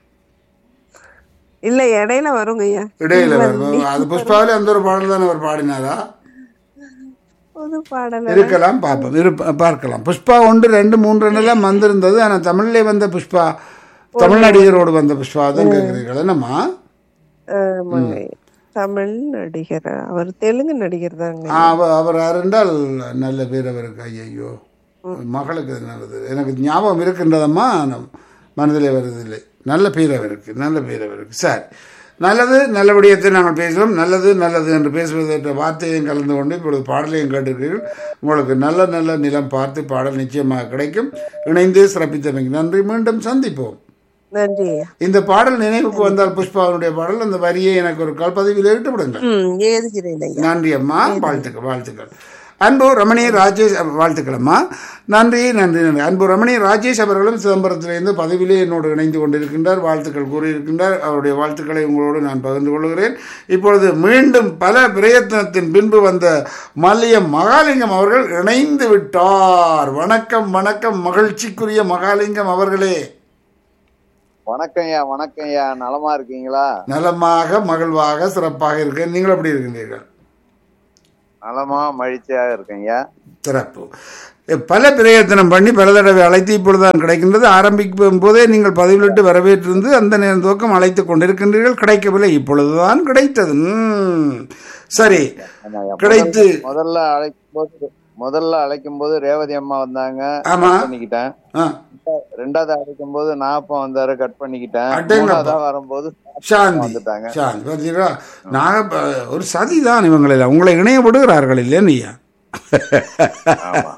இல்ல இடையில வருங்க ஐயா இடையில வரும். அது புஷ்பாவிலே அந்த ஒரு பாடல் தான் அவர் பாடினாரா புது பாடல் இருக்கலாம் பார்ப்போம் இரு பார்க்கலாம் புஷ்பா ஒன்று ரெண்டு மூன்று எல்லாம் வந்திருந்தது ஆனால் தமிழ்லே வந்த புஷ்பா தமிழ் நடிகரோடு வந்த புஷ்பா தான் கேட்குறீர்கள் என்னம்மா ஆமாங்க ஐயா. தமிழ் நடிகர் அவர் தெலுங்கு நடிகர் தாங்க ஆ, அவ- அவர் யாரென்றால் நல்ல பேர் அவருக்கு ஐயோ மகளுக்கு அது நல்லது எனக்கு ஞாபகம் இருக்கின்றதம்மா நம் மனதிலே வருவதில்லை நல்ல பேர் அவருக்கு நல்ல பேர் அவருக்கு சரி நல்லது நல்ல விடயத்தை நாங்கள் பேசலாம் நல்லது நல்லது என்று பேசுவதற்ற வார்த்தையும் கலந்து கொண்டு இப்பொழுது பாடலையும் கேட்டிருக்கிறீர்கள் உங்களுக்கு நல்ல நல்ல நிலம் பார்த்து பாடல் நிச்சயமாக கிடைக்கும் இணைந்து சிறப்பித்தமைக்கு நன்றி மீண்டும் சந்திப்போம் நன்றி ஐயா இந்த பாடல் நினைவுக்கு வந்தால் புஷ்பாவினுடைய பாடல் அந்த வரியை எனக்கு ஒரு கால் பதிவில் இட்டு விடுங்கள் ம் எழுதுகிறேன் ஐயா நன்றி அம்மா வாழ்த்துக்கள் வாழ்த்துக்கள் அன்பு ரமணி ராஜேஷ் வாழ்த்துக்களம்மா நன்றி நன்றி நன்றி அன்பு ரமணி ராஜேஷ் அவர்களும் சிதம்பரத்திலிருந்து பதவியிலே என்னோடு இணைந்து கொண்டிருக்கின்றார் வாழ்த்துக்கள் கூறியிருக்கின்றார் அவருடைய வாழ்த்துக்களை உங்களோடு நான் பகிர்ந்து கொள்கிறேன் இப்பொழுது மீண்டும் பல பிரயத்னத்தின் பின்பு வந்த மல்லியம் மகாலிங்கம் அவர்கள் இணைந்து விட்டார் வணக்கம் வணக்கம் மகிழ்ச்சிக்குரிய மகாலிங்கம் அவர்களே வணக்கம்யா வணக்கம்யா நலமா இருக்கீங்களா நலமாக மகிழ்வாக சிறப்பாக இருக்கேன் நீங்கள் எப்படி இருக்கின்றீர்கள் நலமா மகிழ்ச்சியாக இருக்கேன்யா சிறப்பு பல பிரயத்தனம் பண்ணி பல தடவை அழைத்து இப்பொழுதுதான் கிடைக்கின்றது ஆரம்பிக்கும் போதே நீங்கள் பதிவிலிட்டு வரவேற்றிருந்து அந்த நேரம் துவக்கம் அழைத்து கொண்டிருக்கின்றீர்கள் கிடைக்கவில்லை இப்பொழுதுதான் கிடைத்தது ம். சரி ஆமாய்யா. கிடைத்து முதல்ல அழைக்கும் போது முதல்ல அழைக்கும் போது ரேவதி அம்மா வந்தாங்க ஆமா கட் பண்ணிக்கிட்டேன் ஆ, ரெண்டாவது அழைக்கும் போது நாப்பம் வந்தாரு கட் பண்ணிக்கிட்டேன் அடேங்கப்பா. மூணாவதா வரும்போது சாந்தி வந்துட்டாங்க சாந்தி பார்த்தீங்களா நான் இப்ப ஒரு சதிதான் இவங்களெல்லாம் உங்களை இணைய விடுகிறார்கள் இல்லையா நீயா ஆமா.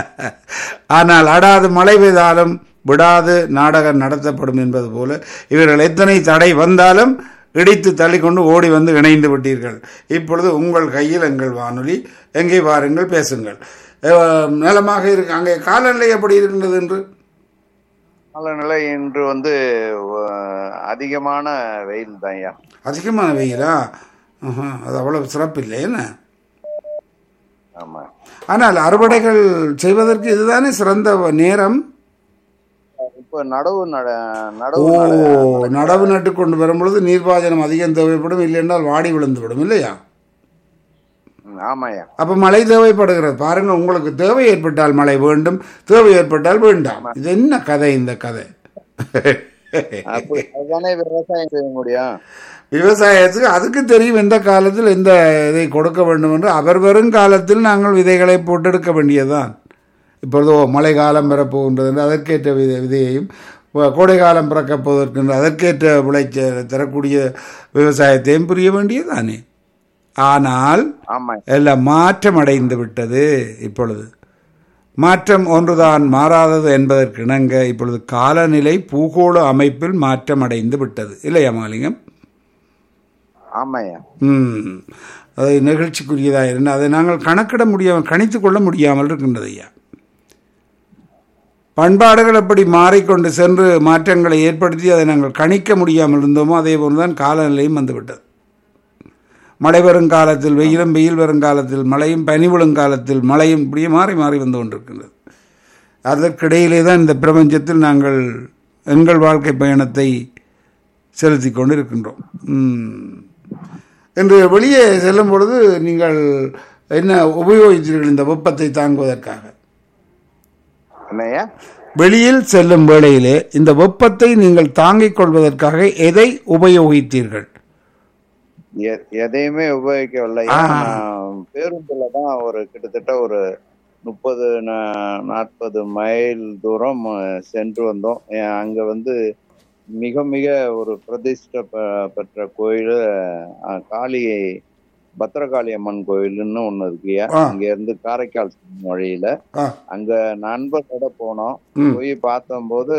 ஆனால் அடாது மழை பெய்தாலும் விடாது நாடகம் நடத்தப்படும் என்பது போல இவர்கள் எத்தனை தடை வந்தாலும் இடித்து தள்ளிக்கொண்டு ஓடி வந்து இணைந்து விட்டீர்கள் இப்பொழுது உங்கள் கையில் எங்கள் வானொலி எங்கே பாருங்கள் பேசுங்கள் அஹ், நலமாக இருக்கு அங்கே காலநிலை எப்படி இருக்கின்றது என்று காலநிலை இன்று வந்து அஹ், அதிகமான வெயில் தான்யா அதிகமான வெயிலா ஆஹா, அது அவ்வளவு சிறப்பில்லை என்ன ஆமா ஆனால் அறுவடைகள் செய்வதற்கு இதுதானே சிறந்த நேரம் இப்ப நடவு நட ஓ நடவு நட- நடவு நட்டு கொண்டு வரும்பொழுது நீர்ப்பாசனம் அதிகம் தேவைப்படும் இல்லை என்றால் வாடி விழுந்து விடும் இல்லையா ம், ஆமாய்யா அப்ப மழை தேவைப்படுகிறது பாருங்க உங்களுக்கு தேவை ஏற்பட்டால் மழை வேண்டும் தேவை ஏற்பட்டால் வேண்டாம் இது என்ன கதை இந்த கதை அப்படி அதுதானே விவசாயம் செய்ய முடியும் விவசாயத்துக்கு அதுக்கு தெரியும் எந்த காலத்தில் எந்த இதை கொடுக்க வேண்டும் என்று அவர் வரும் காலத்தில் நாங்கள் விதைகளை போட்டெடுக்க வேண்டியதுதான் இப்பொழுது ஓ, மழை காலம் வரப்போகின்றது என்று அதற்கேற்ற விதை விதையையும் வ- கோடை காலம் பிறக்கப் போவதற்கு என்று அதற்கேற்ற விளைச்ச தரக்கூடிய விவசாயத்தையும் புரிய வேண்டியதானே ஆனால் ஆமா எல்லாம் மாற்றம் அடைந்து விட்டது இப்பொழுது மாற்றம் ஒன்றுதான் மாறாதது என்பதற்கு இணங்க இப்பொழுது காலநிலை பூகோள அமைப்பில் மாற்றம் அடைந்து விட்டது இல்லையா மாலிங்கம் ஆமாய்யா ம் அது நிகழ்ச்சிக்குரியதாக இருந்தால் அதை நாங்கள் கணக்கிட முடியாமல் கணித்து கொள்ள முடியாமல் இருக்கின்றது ஐயா பண்பாடுகள் எப்படி மாறிக்கொண்டு சென்று மாற்றங்களை ஏற்படுத்தி அதை நாங்கள் கணிக்க முடியாமல் இருந்தோமோ அதே போன்றுதான் காலநிலையும் வந்துவிட்டது மழை வரும் காலத்தில் வெயிலும் வெயில் வரும் காலத்தில் மழையும் பனி விழும் காலத்தில் மழையும் இப்படியே மாறி மாறி வந்து கொண்டிருக்கின்றது அதற்கிடையிலே தான் இந்த பிரபஞ்சத்தில் நாங்கள் எங்கள் வாழ்க்கை பயணத்தை செலுத்தி கொண்டு இருக்கின்றோம் ம். இன்று வெளியே செல்லும் பொழுது நீங்கள் என்ன உபயோகித்தீர்கள் இந்த வெப்பத்தை தாங்குவதற்காக என்னய்யா வெளியில் செல்லும் வேளையிலே இந்த வெப்பத்தை நீங்கள் தாங்கிக் கொள்வதற்காக எதை உபயோகித்தீர்கள் எ- எதையுமே உபயோகிக்கவில்லை ஆ. நான் பேருந்துல தான் ஒரு கிட்டத்தட்ட ஒரு முப்பது நாற்பது மைல் தூரம் அஹ், சென்று வந்தோம் அஹ், அங்க வந்து மிக மிக ஒரு பிரதிஷ்ட பெ- பெற்ற கோயில் அஹ், காளி பத்திரகாளி அம்மன் கோயில்னு ஒண்ணு இருக்குயா ஆ. அங்க இருந்து காரைக்கால் செல்லும் வழியில ஆ. அங்க நண்பர்களோட போனோம் ம். போய் பார்த்தம்போது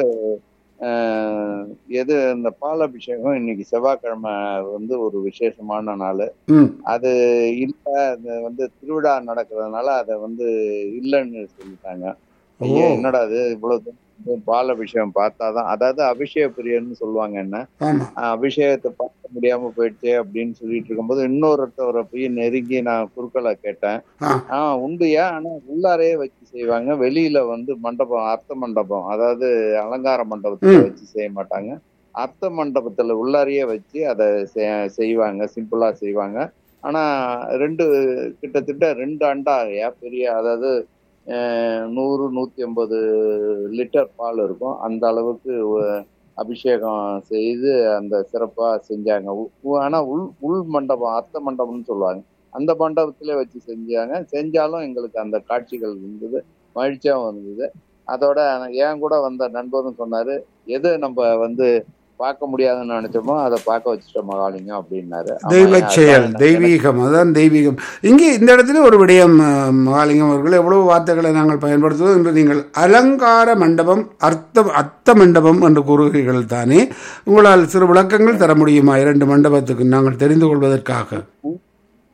அஹ், எது இந்த பால் அபிஷேகம் இன்னைக்கு செவ்வாய்க்கிழமை வந்து ஒரு விசேஷமான நாள் ம் அது இல்ல அது வந்து திருவிழா நடக்கிறதுனால அதை வந்து இல்லைன்னு சொல்லிட்டாங்க ஐயா ஓ. என்னடா அது இவ்வளவு தூரம் வந்து பால் அபிஷேகம் பார்த்தாதான் அதாவது அபிஷேக பிரியர்னு சொல்லுவாங்க என்ன ஆமா அஹ் அபிஷேகத்தை பார்க்க முடியாம போயிடுச்சே அப்படின்னு சொல்லிட்டு இருக்கும்போது இன்னொருத்தவரை போய் நெருங்கி நான் குறுக்களை கேட்டேன் ஆ. ஆஹ் உண்டுயா ஆனா உள்ளாரே வச்சு செய்வாங்க வெளியில வந்து மண்டபம் அர்த்த மண்டபம் அதாவது அலங்கார மண்டபத்துல ம். வச்சு செய்ய மாட்டாங்க அர்த்த மண்டபத்துல உள்ளாரையே வச்சு அதை செ- செய்வாங்க சிம்பிளா செய்வாங்க ஆனா ரெண்டு கிட்டத்தட்ட ரெண்டு அண்டா பெரிய அதாவது அஹ், நூறு நூத்தி ஐம்பது லிட்டர் பால் இருக்கும் அந்த அளவுக்கு ஒ- அபிஷேகம் செய்து அந்த சிறப்பா செஞ்சாங்க உ- உ- ஆனா உள் உள் மண்டபம் அர்த்த மண்டபம்னு சொல்லுவாங்க அந்த மண்டபத்திலே வச்சு செஞ்சாங்க செஞ்சாலும் எங்களுக்கு அந்த காட்சிகள் இருந்தது மகிழ்ச்சியாகவும் இருந்தது அதோட என் கூட வந்த நண்பரும் சொன்னாரு எது நம்ம வந்து பார்க்க முடியாதுன்னு நினைச்சோமோ அதை பார்க்க வச்சுட்டோம் மகாலிங்கம் அப்படின்னாரு ஆமா, தெய்வ அதான் செயல் எனக்கு- தெய்வீகம் அதுதான் தெய்வீகம் இங்கே இந்த இடத்துல ஒரு விடயம் அஹ், மகாலிங்கம் அவர்கள் எவ்வளவு வார்த்தைகளை நாங்கள் பயன்படுத்துவோம் என்று நீங்கள் அலங்கார மண்டபம் அர்த்த அர்த்த மண்டபம் என்று கூறுகிறீர்கள் தானே உங்களால் சிறு விளக்கங்கள் தர முடியுமா இரண்டு மண்டபத்துக்கு நாங்கள் தெரிந்து கொள்வதற்காக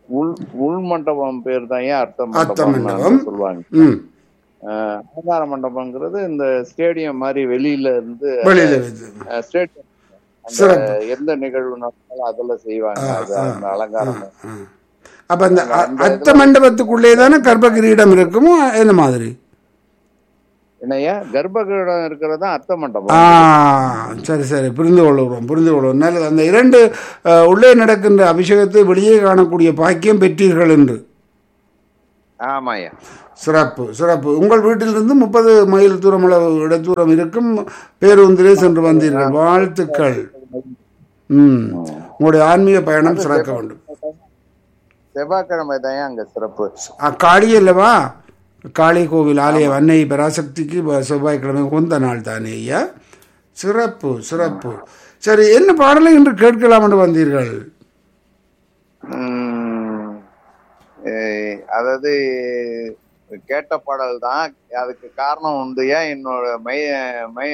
உள் உள் மண்டபம் பேர் தான் ஏன் அர்த்த அர்த்த மண்டபம் மண்டபம். சொல்லுவாங்க ம் அஹ், அலங்கார மண்டபங்கிறது இந்த ஸ்டேடியம் மாதிரி வெளியில இருந்து வெளியில வைத்து ஸ்டேடியம் அந்த சிறப்பு. எந்த நிகழ்வு நடந்தாலும் அதெல்லாம் செய்வாங்க ஆ, அது ஆ, அந்த அலங்காரம் ஆ. அப்ப அந்த அ- அந்த அர்த்த மண்டபத்துக்குள்ளே தானே கர்ப்ப கிரீடம் இருக்குமோ என்ன மாதிரி என்னையா கர்ப்பகிரீடம் இருக்கிறது தான் அர்த்த ஆ மண்டபம் சரி சரி புரிந்து கொள்கிறோம் புரிந்து கொள்கிறோம் நல்லது அந்த இரண்டு அஹ், உள்ளே நடக்கின்ற அபிஷேகத்தை வெளியே காணக்கூடிய பாக்கியம் பெற்றீர்கள் என்று ஆமாய்யா சிறப்பு சிறப்பு உங்கள் வீட்டிலிருந்து முப்பது மைல் தூரம் அளவு இடத்தூரம் இருக்கும் பேருந்திலே சென்று வந்தீர்கள் வாழ்த்துக்கள் ம் உங்களுடைய ஆன்மீக பயணம் சிறக்க வேண்டும் செவ்வாய்க்கிழமை தான் அங்க சிறப்பு ஆ, காளி அல்லவா காளி கோவில் ஆலய அன்னை பராசக்திக்கு வ- செவ்வாய்க்கிழமை உந்த நாள் தானே ஐயா சிறப்பு சிறப்பு சரி என்ன பாடலை இன்று கேட்கலாம் என்று வந்தீர்கள் உம், ஏய், அதாவது கேட்ட பாடல் தான் அதுக்கு காரணம் உண்டு ஏன் என்னோட மை மை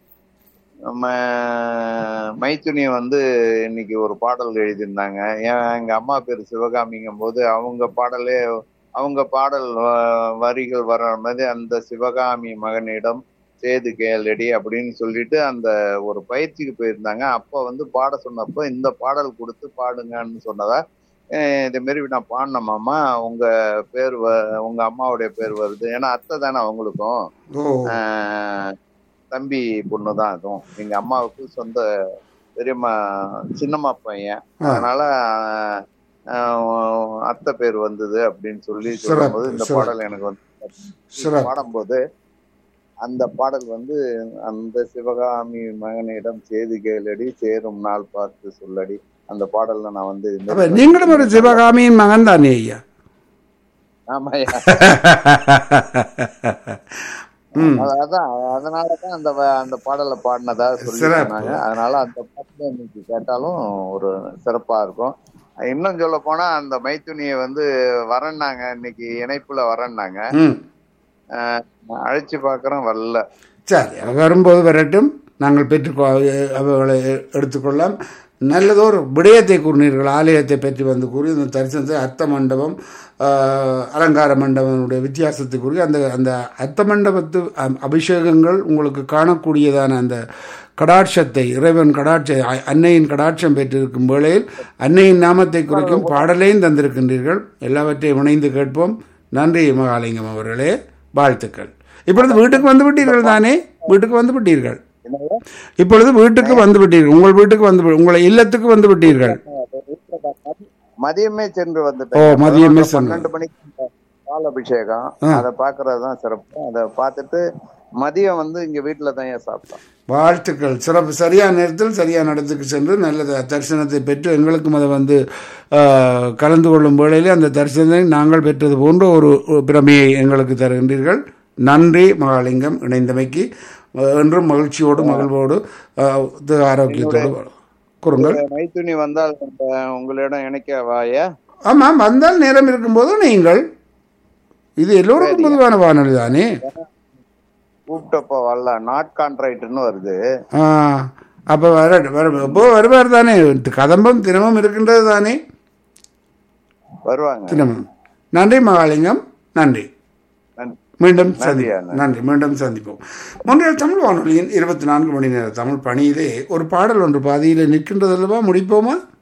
ம- மைத்துனி வந்து இன்னைக்கு ஒரு பாடல் எழுதியிருந்தாங்க ஏன் எங்க அம்மா பேர் சிவகாமிங்கும் போது அவங்க பாடலே அவங்க பாடல் வ- வரிகள் வர மாதிரி அந்த சிவகாமி மகனிடம் சேது கேளடி அப்படின்னு சொல்லிட்டு அந்த ஒரு பயிற்சிக்கு போயிருந்தாங்க அப்ப வந்து பாட சொன்னப்போ இந்த பாடல் கொடுத்து பாடுங்கன்னு சொன்னதா அஹ் இதே மாதிரி நான் பாடினமாமா உங்க பேர் வ- உங்க அம்மாவுடைய பேர் வருது ஏன்னா அத்தை தானே அவங்களுக்கும் ஓ ஆஹ் தம்பி பொண்ணு தான் அதுவும் எங்க அம்மாவுக்கு சொந்த பெரியம்மா சின்னம்மா பையன் ஆ. அதனால ஆஹ் அத்தை பேர் வந்தது அப்படின்னு சொல்லி சிறப்பு, சொல்லும்போது இந்த சிறப்பு. பாடல் எனக்கு வந்து சிறப்பு பாடும்போது அந்த பாடல் வந்து அந்த சிவகாமி மகனிடம் சேது கேளடி சேரும் நாள் பார்த்து சொல்லடி அந்த பாடல்ல நான் வந்து இந்த- அப்ப நீங்களும் ஒரு சிவகாமியின் மகன் தானே ஐயா ஆமாய்யா ம் அத- அதான் அதனாலதான் அந்த வ- அந்த பாடலை பாடினதா சொல்லி சிறப்பு. சொன்னாங்க அதனால அந்த பாட்டு இன்னைக்கு கேட்டாலும் ஒரு சிறப்பா இருக்கும் இன்னும் சொல்ல போனா அந்த மைத்துனியை வந்து வரேன்னாங்க இன்னைக்கு இணைப்புல வரேன்னாங்க ம் அஹ் அழைச்சு பாக்குறோம் வரல சரி அவ வரும்போது வரட்டும் நாங்கள் பெற்றுக்கொ அவர்களை எடுத்துக்கொள்ளலாம் நல்லதொரு விடயத்தை கூறினீர்கள் ஆலயத்தை பற்றி வந்து கூறி இந்த தரிசனத்தை அர்த்த மண்டபம் ஆஹ், அலங்கார மண்டபனுடைய வித்தியாசத்தை கூறி அந்த அந்த அர்த்த மண்டபத்து அ- அபிஷேகங்கள் உங்களுக்கு காணக்கூடியதான அந்த கடாட்சத்தை இறைவன் கடாட்ச அ- அன்னையின் கடாட்சம் பெற்றிருக்கும் வேளையில் அன்னையின் நாமத்தை குறிக்கும் பாடலையும் தந்திருக்கின்றீர்கள் எல்லாவற்றையும் இணைந்து கேட்போம் நன்றி மகாலிங்கம் அவர்களே வாழ்த்துக்கள் இப்பொழுது வீட்டுக்கு வந்து விட்டீர்கள் தானே வீட்டுக்கு வந்து விட்டீர்கள் என்னங்க? இப்பொழுது வீட்டுக்கு வந்து விட்டீர்கள் உங்கள் வீட்டுக்கு வந்து வி- உங்களை இல்லத்துக்கு வந்து விட்டீர்கள் மதியமே சென்று ஓ, வந்துட்டேன் மதியமே பதினொன்று, சென்று. பன்னெண்டு மணிக்கு அந்த பால் அபிஷேகம் ஆ. அதை பாக்குறதுதான் சிறப்பு அதை பார்த்துட்டு மதியம் வந்து இங்க வீட்டுல தான் ஏன் சாப்பிட்டோம் வாழ்த்துக்கள் சிறப்பு சரியான நேரத்தில் சரியான இடத்துக்கு சென்று நல்ல த- தரிசனத்தை பெற்று எங்களுக்கும் அதை வந்து ஆஹ், கலந்து கொள்ளும் வேளையிலே அந்த தரிசனத்தை நாங்கள் பெற்றது போன்ற ஒரு ஒரு பிரமையை எங்களுக்கு தருகின்றீர்கள் நன்றி மகாலிங்கம் இணைந்தமைக்கு அஹ், என்றும் மகிழ்ச்சியோடு மகிழ்வோடு ஆஹ், இது ஆரோக்கியத்தோடு வாழ. கூறுங்கள் மைத்துனி வந்தால் அந்த உங்களிடம் இணைக்க வாயா ஆமாம் வந்தால் நேரம் இருக்கும்போது நீங்கள் இது எல்லோருக்கும் பொதுவான வானொலி தானே கூப்பிட்டப்போ வரல நாட் கான்ட்ராக்ட்னு வருது ஆ, அப்ப வர வர இப்போ வருவார் தானே கதம்பம் தினமும் இருக்கின்றது தானே வருவாங்க தினமும் நன்றி மகாலிங்கம் நன்றி நன்றி. மீண்டும் நன்றியா, சந்திப்போம் நன்றி. நன்றி மீண்டும் சந்திப்போம் முன்றைய தமிழ் வானொலியின் இருபத்தி நான்கு மணி நேர தமிழ் பணியிலே ஒரு பாடல் ஒன்று பாதியிலே நிற்கின்றது அல்லவா முடிப்போமா